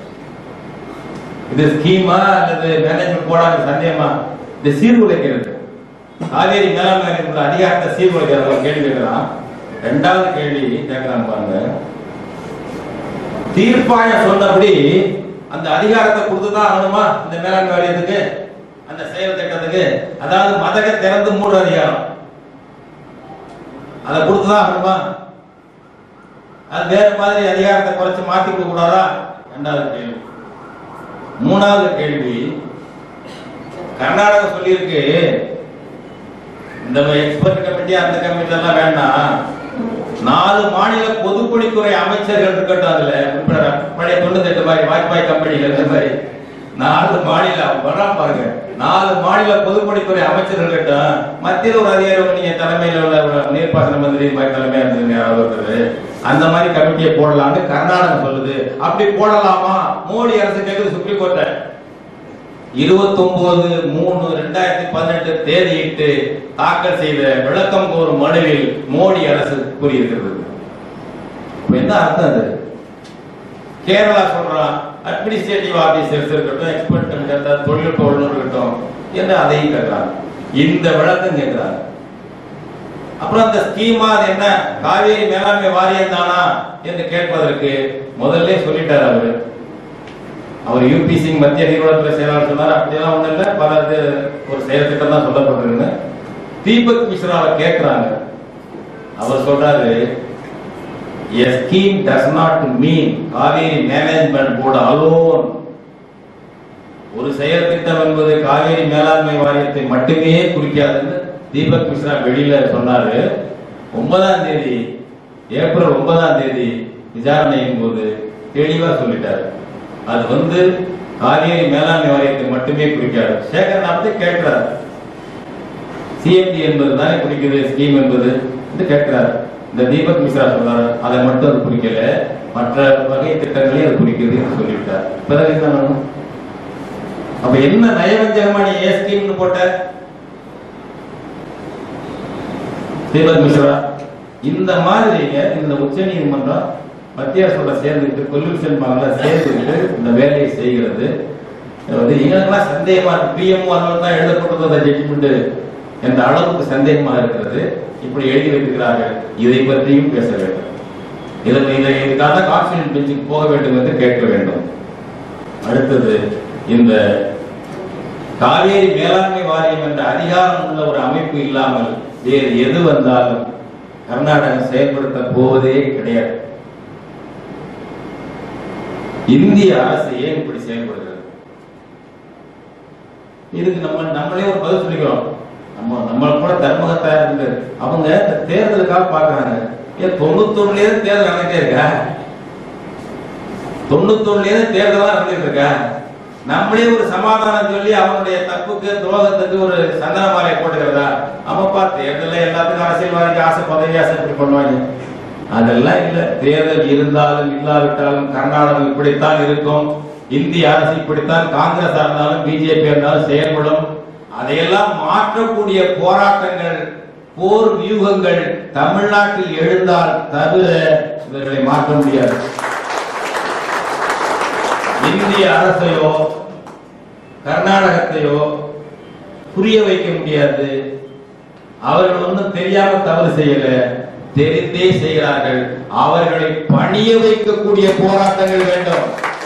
இது ஸ்கீமா அல்லது மேனேஜ்மெண்ட் போடாத சந்தேகமா இது சீர்குலைக்கிறது காவேரி மேலாண்மை வாரியத்துக்குள்ள அதிகாரத்தை சீர்குலைக்கிறது ஒரு கேள்வி கேட்கிறான் ரெண்டாவது கேள்வி கேட்கிறான் பாருங்க தீர்ப்பாயம் சொன்னபடி அந்த அதிகாரத்தை கொடுத்துதான் ஆகணுமா இந்த மேலாண்மை வாரியத்துக்கு அந்த செயல் திட்டத்துக்கு அதாவது மதக திறந்து மூடு அதிகாரம் அதை கொடுத்துதான் ஆகணுமா அது வேற மாதிரி அதிகாரத்தை குறைச்சு மாத்தி கொடுக்க கூடாதா ரெண்டாவது கேள்வி மூணாவது கேள்வி கர்நாடகா சொல்லியிருக்கு இந்த எக்ஸ்பர்ட் கமிட்டி அந்த கமிட்டி எல்லாம் வேண்டாம் நாலு மாநில பொதுப்பணித்துறை அமைச்சர்கள் இருக்கட்டும் அதுல உட்பட பழைய தொண்ணூத்தி எட்டு மாதிரி வாஜ்பாய் கம்பெனில இருந்த மாதிரி நாலு மாநில வர்றான் பாருங்க நாலு மாநில பொதுப்பணித்துறை அமைச்சர்கள் இருக்கட்டும் மத்தியில் ஒரு அதிகாரி வந்து நீங்க தலைமையில உள்ள ஒரு நீர்ப்பாசன மந்திரி மாதிரி தலைமையா இருந்தது யாராவது ஒருத்தர் அந்த மாதிரி கமிட்டியை போடலாம்னு கர்நாடகம் சொல்லுது அப்படி போடலாமா மோடி அரசு கேக்குது சுப்ரீம் கோர்ட்ட இருபத்தொன்பது மூணு ரெண்டாயிரத்தி பதினெட்டு தேதியிட்டு தாக்கல் செய்த விளக்கம் கோரும் மனுவில் மோடி அரசு கூறியிருக்கிறது இப்ப என்ன அர்த்தம் அது கேரளா சொல்றான் அட்மினிஸ்ட்ரேட்டிவ் ஆபீசர்ஸ் இருக்கட்டும் எக்ஸ்பர்ட் இருக்கட்டும் தொழில்நுட்ப வல்லுநர் இருக்கட்டும் என்று அதையும் கேட்கிறாங்க இந்த விளக்கம் கேட்கிறாங்க அப்புறம் அந்த ஸ்கீமா அது என்ன காவேரி மேலாண்மை வாரியம் தானா என்று கேட்பதற்கு முதல்ல சொல்லிட்டார் அவரு அவர் யூபி சிங் மத்திய நீர்வளத்துறை செயலாளர் சொன்னார் அப்படியெல்லாம் ஒண்ணும் இல்ல பல இது ஒரு செயல் திட்டம் தான் சொல்லப்பட்டிருக்கு தீபக் மிஸ்ராவை கேட்கிறாங்க அவர் சொல்றாரு a scheme does not mean Kaveri management board alone ஒரு செயல் திட்டம் என்பது காவேரி மேலாண்மை வாரியத்தை மட்டுமே குறிக்காதுன்னு தீபக் மிஸ்ரா வெளியில சொன்னாரு ஒன்பதாம் தேதி ஏப்ரல் ஒன்பதாம் தேதி விசாரணையின் போது தெளிவா சொல்லிட்டாரு அது வந்து காவேரி மேலாண்மை வாரியத்தை மட்டுமே குறிக்காது சேகர் நாமத்தை கேட்கிறார் சிஎம்டி என்பது தானே குறிக்குது ஸ்கீம் என்பது என்று கேட்கிறார் இந்த தீபக் மிஸ்ரா சொல்றாரு அதை மட்டும் அது குறிக்கல மற்ற வகை திட்டங்களையும் அது குறிக்குது என்று சொல்லிவிட்டார் பிறகு என்ன வேணும் அப்ப என்ன நயவஞ்சகமா நீ ஏ ஸ்கீம்னு போட்ட தீபக் மிஸ்ரா இந்த மாதிரி இந்த உச்ச நீதிமன்றம் மத்திய அரசோட சேர்ந்துக்கிட்டு கொல்யூஷன் மகள சேர்ந்துக்கிட்டு இந்த வேலையை செய்கிறது வந்து எங்களுக்கெல்லாம் சந்தேகமா இருக்கு பிஎம் தான் எழுதப்பட்டது அந்த ஜட்ஜ்மெண்ட் என்ற அளவுக்கு சந்தேகமா இருக்கிறது இப்படி எழுதி வைக்கிறார்கள் இதை பற்றியும் பேச வேண்டும் இதை இதை இதுக்காக கான்ஸ்டியூஷன் பெஞ்சுக்கு போக வேண்டும் என்று கேட்க வேண்டும் அடுத்தது இந்த காவேரி மேலாண்மை வாரியம் என்ற அதிகாரம் உள்ள ஒரு அமைப்பு இல்லாமல் வேறு எது வந்தாலும் கர்நாடகம் செயல்படுத்த போவதே கிடையாது இந்திய அரசு ஏன் இப்படி செயல்படுகிறது இதுக்கு நம்ம நம்மளே ஒரு பதில் சொல்லிக்கிறோம் நம்ம நம்ம கூட தர்மகத்தா இருந்து அவங்க இந்த தேர்தலுக்காக பாக்குறாங்க ஏன் தொண்ணூத்தொன்னுல இருந்து தேர்தல் நடந்துட்டே இருக்கா தொண்ணூத்தொன்னுல இருந்து தேர்தல் நடந்துட்டு இருக்கா நம்மளே ஒரு சமாதானம் சொல்லி அவனுடைய தப்புக்கு துரோகத்துக்கு ஒரு சந்தன மாலை போட்டுக்கிறதா ஆமாப்பா தேர்தல்ல எல்லாத்துக்கும் அரசியல்வாதிக்கு ஆசை பதவி ஆசை இப்படி பண்ணுவாங்க அதெல்லாம் இல்ல தேர்தல் இருந்தாலும் இல்லாவிட்டாலும் கர்நாடகம் இப்படித்தான் இருக்கும் இந்திய அரசு இப்படித்தான் காங்கிரஸ் இருந்தாலும் பிஜேபி இருந்தாலும் செயல்படும் அதையெல்லாம் மாற்றக்கூடிய போராட்டங்கள் போர் வியூகங்கள் தமிழ்நாட்டில் எழுந்தால் தவிர இவர்களை மாற்ற முடியாது இந்திய அரசையோ கர்நாடகத்தையோ புரிய வைக்க முடியாது அவர்கள் ஒன்றும் தெரியாம தவறு செய்யல தெரிந்தே செய்கிறார்கள் அவர்களை பணிய வைக்கக்கூடிய போராட்டங்கள் வேண்டும்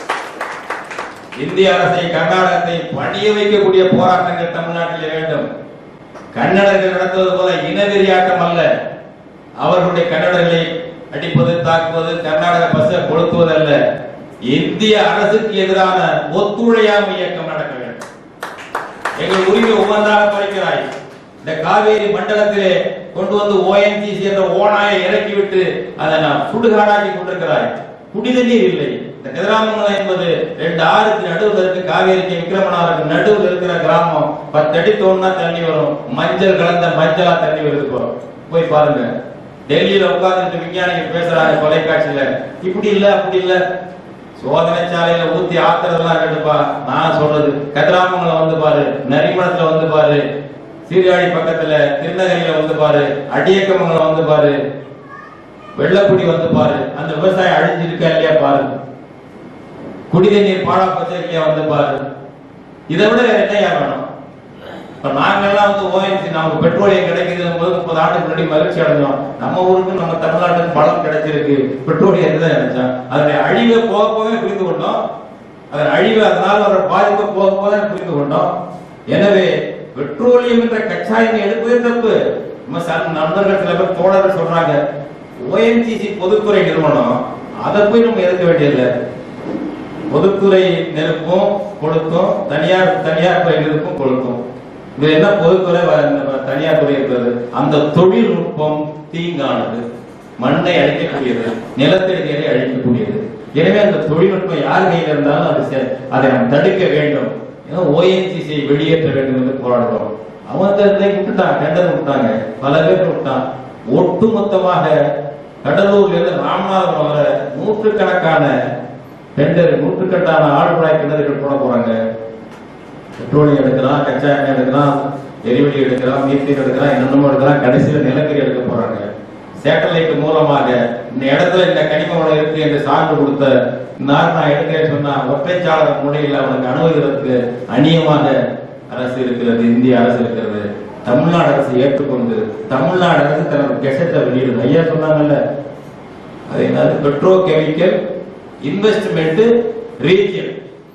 இந்திய அரசை கர்நாடகத்தை பணிய வைக்கக்கூடிய போராட்டங்கள் தமிழ்நாட்டில் வேண்டும் கன்னடர்கள் நடத்துவது போல இனவெறியாட்டம் அல்ல அவர்களுடைய கன்னடர்களை அடிப்பது தாக்குவது கர்நாடக பஸ்ஸை கொளுத்துவது அல்ல இந்திய அரசுக்கு எதிரான ஒத்துழையாமை இயக்கம் நடக்க வேண்டும் எங்கள் உரிமை ஒவ்வொன்றாக குறைக்கிறாய் இந்த காவேரி மண்டலத்திலே கொண்டு வந்து ஓஎன்ஜிசி என்ற ஓனாயை இறக்கிவிட்டு அதை நான் சுடுகாடாக்கி கொண்டிருக்கிறாய் குடித நீர் இல்லை இந்த கதிராமங்கலம் என்பது ரெண்டு ஆறுக்கு நடுவில் இருக்கு காவேரிக்கு விக்ரமனாருக்கு நடுவில் இருக்கிற கிராமம் பத்து அடி தோணுனா தண்ணி வரும் மஞ்சள் கலந்த மஞ்சளா தண்ணி வருது இப்போ போய் பாருங்க டெல்லியில உட்கார்ந்துட்டு விஞ்ஞானிகள் பேசுறாங்க தொலைக்காட்சியில இப்படி இல்ல அப்படி இல்ல சோதனை சாலையில ஊத்தி ஆத்துறதெல்லாம் இருக்கட்டுப்பா நான் சொல்றது கதிராமங்கலம் வந்து பாரு நரிமணத்துல வந்து பாரு சீர்காழி பக்கத்துல திருநகரியில வந்து பாரு அடியக்கமங்கலம் வந்து பாரு வெள்ளக்குடி வந்து பாரு அந்த விவசாயம் அழிஞ்சிருக்கா இல்லையா பாரு குடித நீர் பாழா போச்சா இல்லையா வந்து பாரு இதை விட வேற என்னையா வேணும் இப்ப நாங்கெல்லாம் வந்து ஓஎன்சி நமக்கு பெட்ரோலியம் கிடைக்குது போது முப்பது ஆண்டுக்கு முன்னாடி மகிழ்ச்சி அடைஞ்சோம் நம்ம ஊருக்கு நம்ம தமிழ்நாட்டுக்கு பலம் கிடைச்சிருக்கு பெட்ரோலியம் தான் நினைச்சோம் அதனுடைய அழிவை போக போக புரிந்து கொண்டோம் அதன் அழிவு அதனால வர பாதிப்பை போக போக புரிந்து கொண்டோம் எனவே பெட்ரோலியம் என்ற கச்சாயம் எடுப்பதே தப்பு நம்ம சன் நண்பர்கள் சில பேர் தோழர்கள் சொல்றாங்க ஓஎன்ஜிசி பொதுத்துறை நிறுவனம் அதை போய் நம்ம எதிர்க்க வேண்டியதில்லை பொதுத்துறை நெருப்பும் கொளுத்தும் தனியார் தனியார் துறை நெருப்பும் கொளுத்தும் இது என்ன பொதுத்துறை வ- இந்த தனியார் துறை இருக்கிறது அந்த தொழில்நுட்பம் தீங்கானது மண்ணை அழிக்கக்கூடியது நிலத்தடிகளை அழிக்கக்கூடியது எனவே அந்த தொழில்நுட்பம் யார் கையில் இருந்தாலும் அது செ- அதை நாம் தடுக்க வேண்டும் ஏன்னா ஓஎன்சிசியை வெளியேற்ற வேண்டும் என்று போராடுறோம் அவன் இதை விட்டுட்டான் டெண்டர் விட்டாங்க பல பேர் விட்டான் ஒட்டு மொத்தமாக கடலூர்ல இருந்து ராமநாதபுரம் வர நூற்றுக்கணக்கான டெண்டர் நூற்றுக்கணக்கான ஆழ்குழாய் கிணறுகள் போட போறாங்க பெட்ரோலியம் எடுக்கலாம் கச்சா எண்ணெய் எடுக்கலாம் எரிவளி எடுக்கலாம் மீத்தேன் எடுக்கலாம் என்னென்னமோ எடுக்கலாம் கடைசியில் நிலக்கரி எடுக்க போறாங்க சேட்டலைட் மூலமாக இந்த இடத்துல இந்த கனிம வளம் இருக்கு என்று சான்று கொடுத்த நாள் நான் எடுக்கிறேன்னு சொன்னா ஒற்றைச்சாளர் முறையில் அவனுக்கு அணுகுவதற்கு அந்நியமாக அரசு இருக்கிறது இந்திய அரசு இருக்கிறது தமிழ்நாடு அரசு ஏற்றுக்கொண்டு தமிழ்நாடு அரசு தனது கெசட்டை வெளியிடுது ஐயா சொன்னாங்கல்ல அது என்னது பெட்ரோ கெமிக்கல் இன்வெஸ்ட்மெண்ட் ரீஜியன்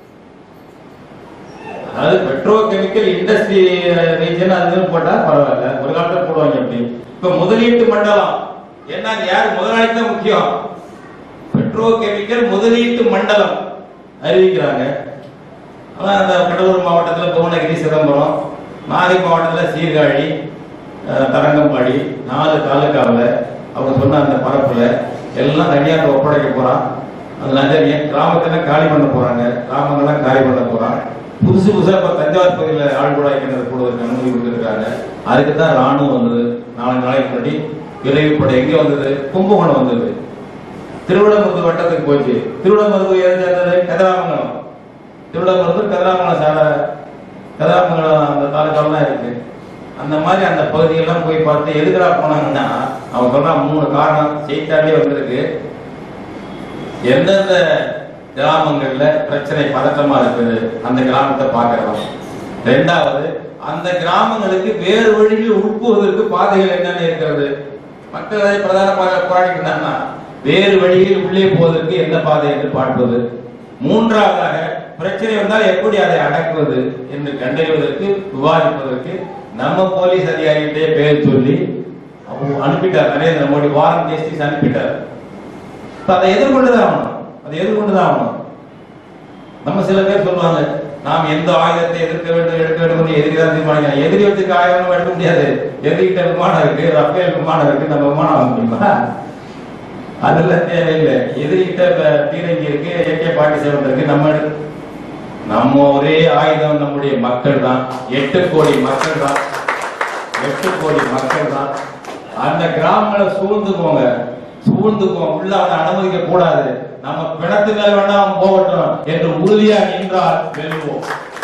அதாவது பெட்ரோ கெமிக்கல் இண்டஸ்ட்ரி ரீஜன் அதுன்னு போட்டா பரவாயில்ல ஒரு காலத்துல போடுவாங்க அப்படி இப்ப முதலீட்டு மண்டலம் என்ன அது யார் முதலாளி தான் முக்கியம் பெட்ரோ கெமிக்கல் முதலீட்டு மண்டலம் அறிவிக்கிறாங்க அதான் அந்த கடலூர் மாவட்டத்தில் புவனகிரி சிதம்பரம் நாகை மாவட்டத்தில் சீர்காழி அஹ், தரங்கம்பாடி நாலு தாலுக்காவில் அவங்க சொன்ன அந்த பரப்புல எல்லாம் தனியார் ஒப்படைக்க போறான் அது நகரிய கிராமத்துல காலி பண்ண போறாங்க கிராமங்கள்லாம் காலி பண்ண போறான் புதுசு புதுசா இப்ப தஞ்சாவூர் பகுதியில் ஆழ்குழாய் கிணறு போடுவதற்கு அனுமதி கொடுத்துருக்காங்க அதுக்கு தான் ராணுவம் வந்தது நாலு நாளைக்கு முன்னாடி விரைவுப்படை எங்க வந்தது கும்பகோணம் வந்தது திருவிடமுருது வட்டத்துக்கு போச்சு திருவிடமுருது எது சேர்ந்தது கதிராமங்கலம் திருவிடமுருது கதிராமங்கலம் சாலை கதிராமங்கலம் அந்த தாலுக்காலாம் இருக்கு அந்த மாதிரி அந்த பகுதியெல்லாம் போய் பார்த்து எதுக்குடா போனாங்கன்னா அவன் சொல்றான் மூணு காரணம் செய்தித்தாளே வந்திருக்கு எந்தெந்த கிராமங்கள்ல பிரச்சனை பதட்டமா இருக்குது அந்த கிராமத்தை பார்க்கிறோம் ரெண்டாவது அந்த கிராமங்களுக்கு வேறு வழியில் உட்புவதற்கு பாதைகள் என்னென்ன இருக்கிறது மக்கள் அதை பிரதானமாக போராடிட்டு இருந்தாங்கன்னா வேறு வழியில் உள்ளே போவதற்கு எந்த பாதை என்று பார்ப்பது மூன்றாவதாக பிரச்சனை வந்தால் எப்படி அதை அடக்குவது என்று கண்டறிவதற்கு விவாதிப்பதற்கு நம்ம போலீஸ் அதிகாரிகிட்டே பேர் சொல்லி அப்போ அனுப்பிட்டார் நரேந்திர மோடி வாரன் ஜஸ்டிஸ் அனுப்பிட்டார் இப்ப அதை எதிர்கொண்டுதான் ஆகணும் அதை எதிர்கொண்டுதான் ஆகணும் நம்ம சில பேர் சொல்லுவாங்க நாம் எந்த ஆயுதத்தை எதிர்க்க வேண்டும் எடுக்க வேண்டும் என்று எதிரி தான் தீர்மானிக்கலாம் எதிரி வச்சுக்க ஆயுதம் எடுக்க முடியாது எதிரிகிட்ட விமானம் இருக்கு ரஃபேல் விமானம் இருக்கு நம்ம விமானம் வாங்க முடியுமா அதெல்லாம் தேவையில்லை எதிரிகிட்ட இப்ப பீரங்கி இருக்கு ஏகே பாட்டி செவன் இருக்கு நம்ம எடு- நம்ம ஒரே ஆயுதம் நம்முடைய மக்கள் தான் எட்டு கோடி மக்கள் தான் எட்டு கோடி மக்கள் தான் அந்த கிராமங்களை சூழ்ந்துக்கோங்க சூழ்ந்துக்கோங்க உள்ள அவனை அனுமதிக்க கூடாது நம்ம பிணத்து மேல வேணா அவன் போகட்டும் என்று உறுதியா நின்றால் வெல்வோம்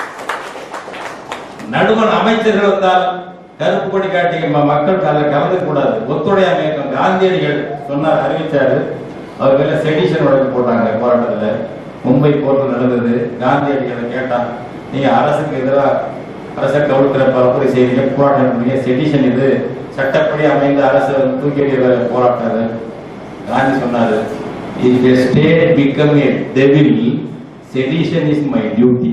நடுவன் அமைச்சர்கள் வந்தால் கருப்பு கொடி காட்டி ம- மக்கள் அதில் கலந்து கூடாது ஒத்துழையாமை இயக்கம் காந்தியடிகள் சொன்னார் அறிவிச்சாரு அவர் மேல செடிஷன் வழக்கு போட்டாங்க போராட்டத்துல மும்பை கோர்ட்டு நடந்தது காந்தியடிகளை கேட்டான் நீங்க அரசுக்கு எதிராக அரசை கவுழ்க்கிற பரப்புரை செய்திய போராட்டம் பண்ணீங்க செடிஷன் இது சட்டப்படி அமைந்த அரசு வந்து தூக்கி எறிகிற போராட்டம் அது காந்தி சொன்னாரு if a state become a devil sedition is my duty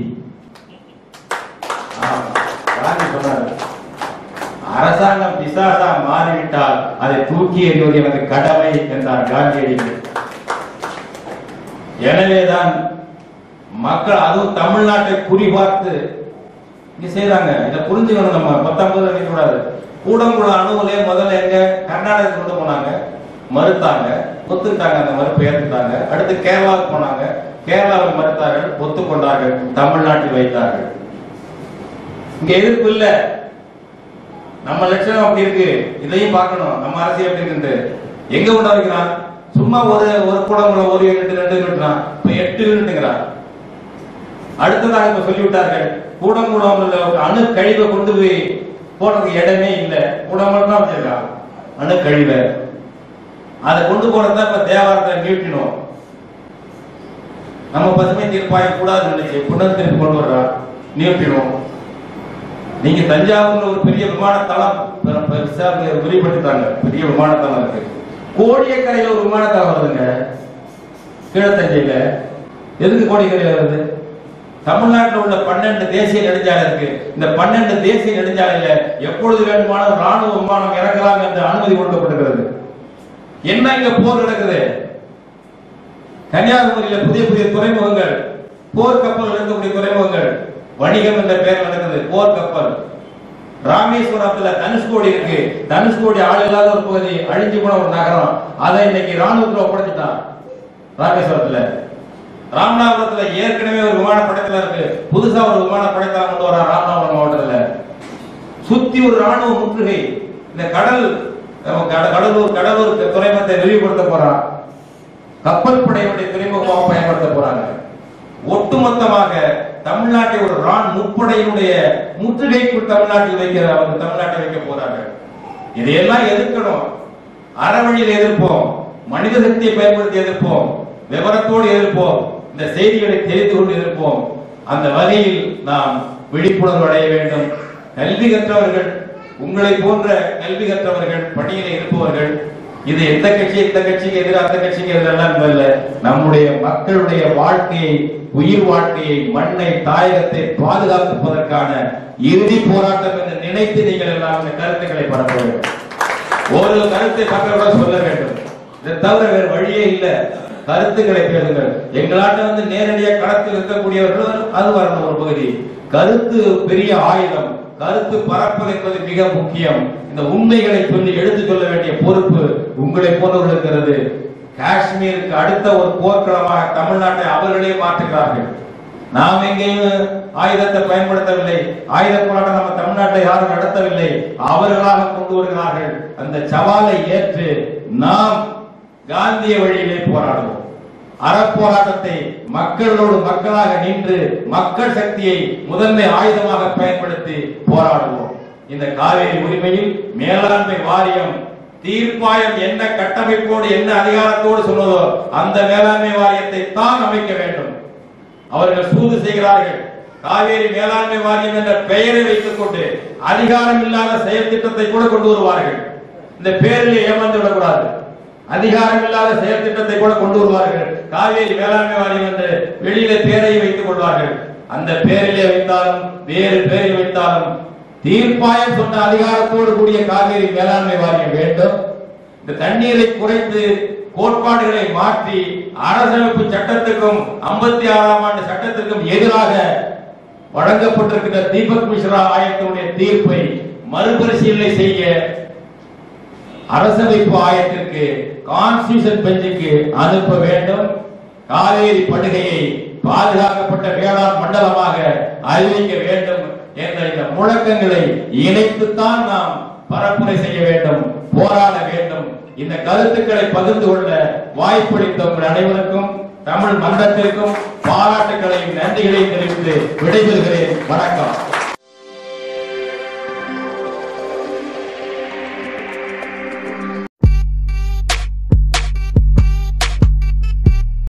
ஆமா, காந்தி சொன்னாரு அரசாங்கம் பிசாசா மாறிவிட்டால் அதை தூக்கி எறிவது எனது கடமை என்றார் காந்தியடிகள் எனவேதான் மக்கள் அதுவும் தமிழ்நாட்டை குறிபார்த்து இங்க செய்றாங்க இதை புரிஞ்சுக்கணும் நம்ம பத்தொன்பது நினைக்க கூடாது கூடங்குளம் அணுவிலே முதல்ல எங்க கர்நாடகத்துக்கு கொண்டு போனாங்க மறுத்தாங்க ஒத்துக்கிட்டாங்க அந்த மறுப்பை ஏற்றுட்டாங்க அடுத்து கேரளாவுக்கு போனாங்க கேரளாவில் மறுத்தார்கள் ஒத்துக்கொண்டார்கள் தமிழ்நாட்டில் வைத்தார்கள் இங்க எதிர்ப்பு இல்ல நம்ம லட்சணம் அப்படி இருக்கு இதையும் பார்க்கணும் நம்ம அரசியல் எப்படி இருக்கு எங்க கொண்டு வைக்கிறான் சும்மா ஒரு ஒரு குடங்குளம் ஒரு யூனிட் ரெண்டு யூனிட்றான் இப்ப எட்டு யூனிட்டுங்கிறான் அடுத்ததாக இப்ப சொல்லிவிட்டார்கள் கூடங்குளம் அணு கழிவை கொண்டு போய் போடுறதுக்கு இடமே இல்லை கூடங்குளம் தான் வச்சிருக்கான் அணு கழிவை அதை கொண்டு போறது தான் இப்ப தேவாரத்தை நீட்டினோம் நம்ம பசுமை தீர்ப்பாயம் கூடாது நினைச்சு புனர் திருப்பி கொண்டு வர்றா நீட்டினோம் நீங்க தஞ்சாவூர்ல ஒரு பெரிய விமானத்தளம் பெரு- பெருசா வி- விரிவுபடுத்திட்டாங்க பெரிய விமானத்தளம் இருக்கு கோடியக்கரையில ஒரு விமானத்தளம் வருதுங்க கீழத்தஞ்சையில எதுக்கு கோடியக்கரையில வருது தமிழ்நாட்டில் உள்ள பன்னெண்டு தேசிய நெடுஞ்சாலை இருக்கு இந்த பன்னெண்டு தேசிய நெடுஞ்சாலையில எப்பொழுது வேண்டுமானாலும் ராணுவ விமானம் இறங்கலாம் என்று அனுமதி கொடுக்கப்பட்டிருக்கிறது என்ன இங்க போர் நடக்குது கன்னியாகுமரியில புதிய புதிய துறைமுகங்கள் போர் கப்பல் இருக்கக்கூடிய துறைமுகங்கள் வணிகம் என்ற பெயர் நடக்குது போர் கப்பல் ராமேஸ்வரத்துல தனுஷ்கோடி இருக்கு தனுஷ்கோடி ஆள் இல்லாத ஒரு பகுதி அழிஞ்சு போன ஒரு நகரம் அதை இன்னைக்கு ராணுவத்துல ஒப்படைச்சிட்டான் ராமேஸ்வரத்துல ராமநாதபுரத்துல ஏற்கனவே ஒரு விமானப்படைத்தளம் இருக்கு புதுசா ஒரு விமானப்படைத்தளம் கொண்டு வரா ராமநாதபுரம் மாவட்டத்துல சுத்தி ஒரு ராணுவ முற்றுகை இந்த கடல் அஹ், கட- கடலூர் கடலூர் துறைமுகத்தை விரிவுபடுத்த போறான் கப்பல் படையினுடைய துறைமுகமாக பயன்படுத்த போறாங்க ஒட்டுமொத்தமாக தமிழ்நாட்டை ஒரு ரான் முப்படையினுடைய முற்றுகைக்குள் தமிழ்நாட்டில் வைக்கிற அவங்க தமிழ்நாட்டை வைக்க போறாங்க இதையெல்லாம் எதிர்க்கணும் அறவழியில் எதிர்ப்போம் மனித சக்தியை பயன்படுத்தி எதிர்ப்போம் விவரத்தோடு எதிர்ப்போம் இந்த செய்திகளை தெரிந்து கொண்டு எதிர்ப்போம் அந்த வகையில் நாம் விழிப்புணர்வு அடைய வேண்டும் கல்வி கற்றவர்கள் உங்களை போன்ற கல்வி கற்றவர்கள் பணியில இருப்பவர்கள் இது எந்த கட்சி இந்த கட்சிக்கு எதிராக அந்த கட்சிக்கு எதிரெல்லாம் இல்ல நம்முடைய மக்களுடைய வாழ்க்கையை உயிர் வாழ்க்கையை மண்ணை தாயகத்தை பாதுகாப்பதற்கான இறுதி போராட்டம் என்று நினைத்து நீங்கள் எல்லாம் இந்த கருத்துக்களை பரப்ப வேண்டும் ஒரு கருத்தை மக்களோட சொல்ல வேண்டும் இதை தவிர வேறு வழியே இல்ல கருத்துக்களை பேசுங்கள் எங்களாட்ட வந்து நேரடியாக களத்தில் இருக்கக்கூடியவர்கள் அது வரணும் ஒரு பகுதி கருத்து பெரிய ஆயுதம் கருத்து பரப்பல் என்பது மிக முக்கியம் இந்த உண்மைகளை சொல்லி எடுத்து சொல்ல வேண்டிய பொறுப்பு உங்களை போன்றவர்கள் இருக்கிறது காஷ்மீருக்கு அடுத்த ஒரு போர்க்களமாக தமிழ்நாட்டை அவர்களே மாற்றுகிறார்கள் நாம் எங்கேயும் ஆயுதத்தை பயன்படுத்தவில்லை ஆயுத போராட்டம் நம்ம தமிழ்நாட்டில் யாரும் நடத்தவில்லை அவர்களாக கொண்டு வருகிறார்கள் அந்த சவாலை ஏற்று நாம் காந்திய வழியிலே போராடுவோம் அறப்போராட்டத்தை மக்களோடு மக்களாக நின்று மக்கள் சக்தியை முதன்மை ஆயுதமாக பயன்படுத்தி போராடுவோம் இந்த காவேரி உரிமையில் மேலாண்மை வாரியம் தீர்ப்பாயம் என்ன கட்டமைப்போடு என்ன அதிகாரத்தோடு சொன்னதோ அந்த மேலாண்மை வாரியத்தை தான் அமைக்க வேண்டும் அவர்கள் சூது செய்கிறார்கள் காவேரி மேலாண்மை வாரியம் என்ற பெயரை வைத்துக் கொண்டு அதிகாரம் இல்லாத செயல் திட்டத்தை கூட கொண்டு வருவார்கள் இந்த பேரில் ஏமாந்து விடக்கூடாது அதிகாரம் இல்லாத செயல் திட்டத்தை கூட கொண்டு வருவார்கள் காவேரி மேலாண்மை வாரியம் என்று வெளியில பேரை வைத்துக் கொள்வார்கள் அந்த பேரிலே வைத்தாலும் வேறு பேரில் வைத்தாலும் தீர்ப்பாயம் சொன்ன அதிகாரத்தோடு கூடிய காவேரி மேலாண்மை வாரியம் வேண்டும் இந்த தண்ணீரை குறைத்து கோட்பாடுகளை மாற்றி அரசமைப்பு சட்டத்துக்கும் ஐம்பத்தி ஆறாம் ஆண்டு சட்டத்திற்கும் எதிராக வழங்கப்பட்டிருக்கிற தீபக் மிஸ்ரா ஆயத்தினுடைய தீர்ப்பை மறுபரிசீலனை செய்ய அரசமைப்பு ஆயத்திற்கு கான்ஸ்டியூஷன் பெஞ்சுக்கு அனுப்ப வேண்டும் காவேரி படுகையை பாதுகாக்கப்பட்ட வேளாண் மண்டலமாக அறிவிக்க வேண்டும் என்ற இந்த முழக்கங்களை இணைத்துத்தான் நாம் பரப்புரை செய்ய வேண்டும் போராட வேண்டும் இந்த கருத்துக்களை பகிர்ந்து கொள்ள வாய்ப்பளித்த உங்கள் அனைவருக்கும் தமிழ் மன்றத்திற்கும் பாராட்டுகளையும் நன்றிகளையும் தெரிவித்து விடைபெறுகிறேன் வணக்கம்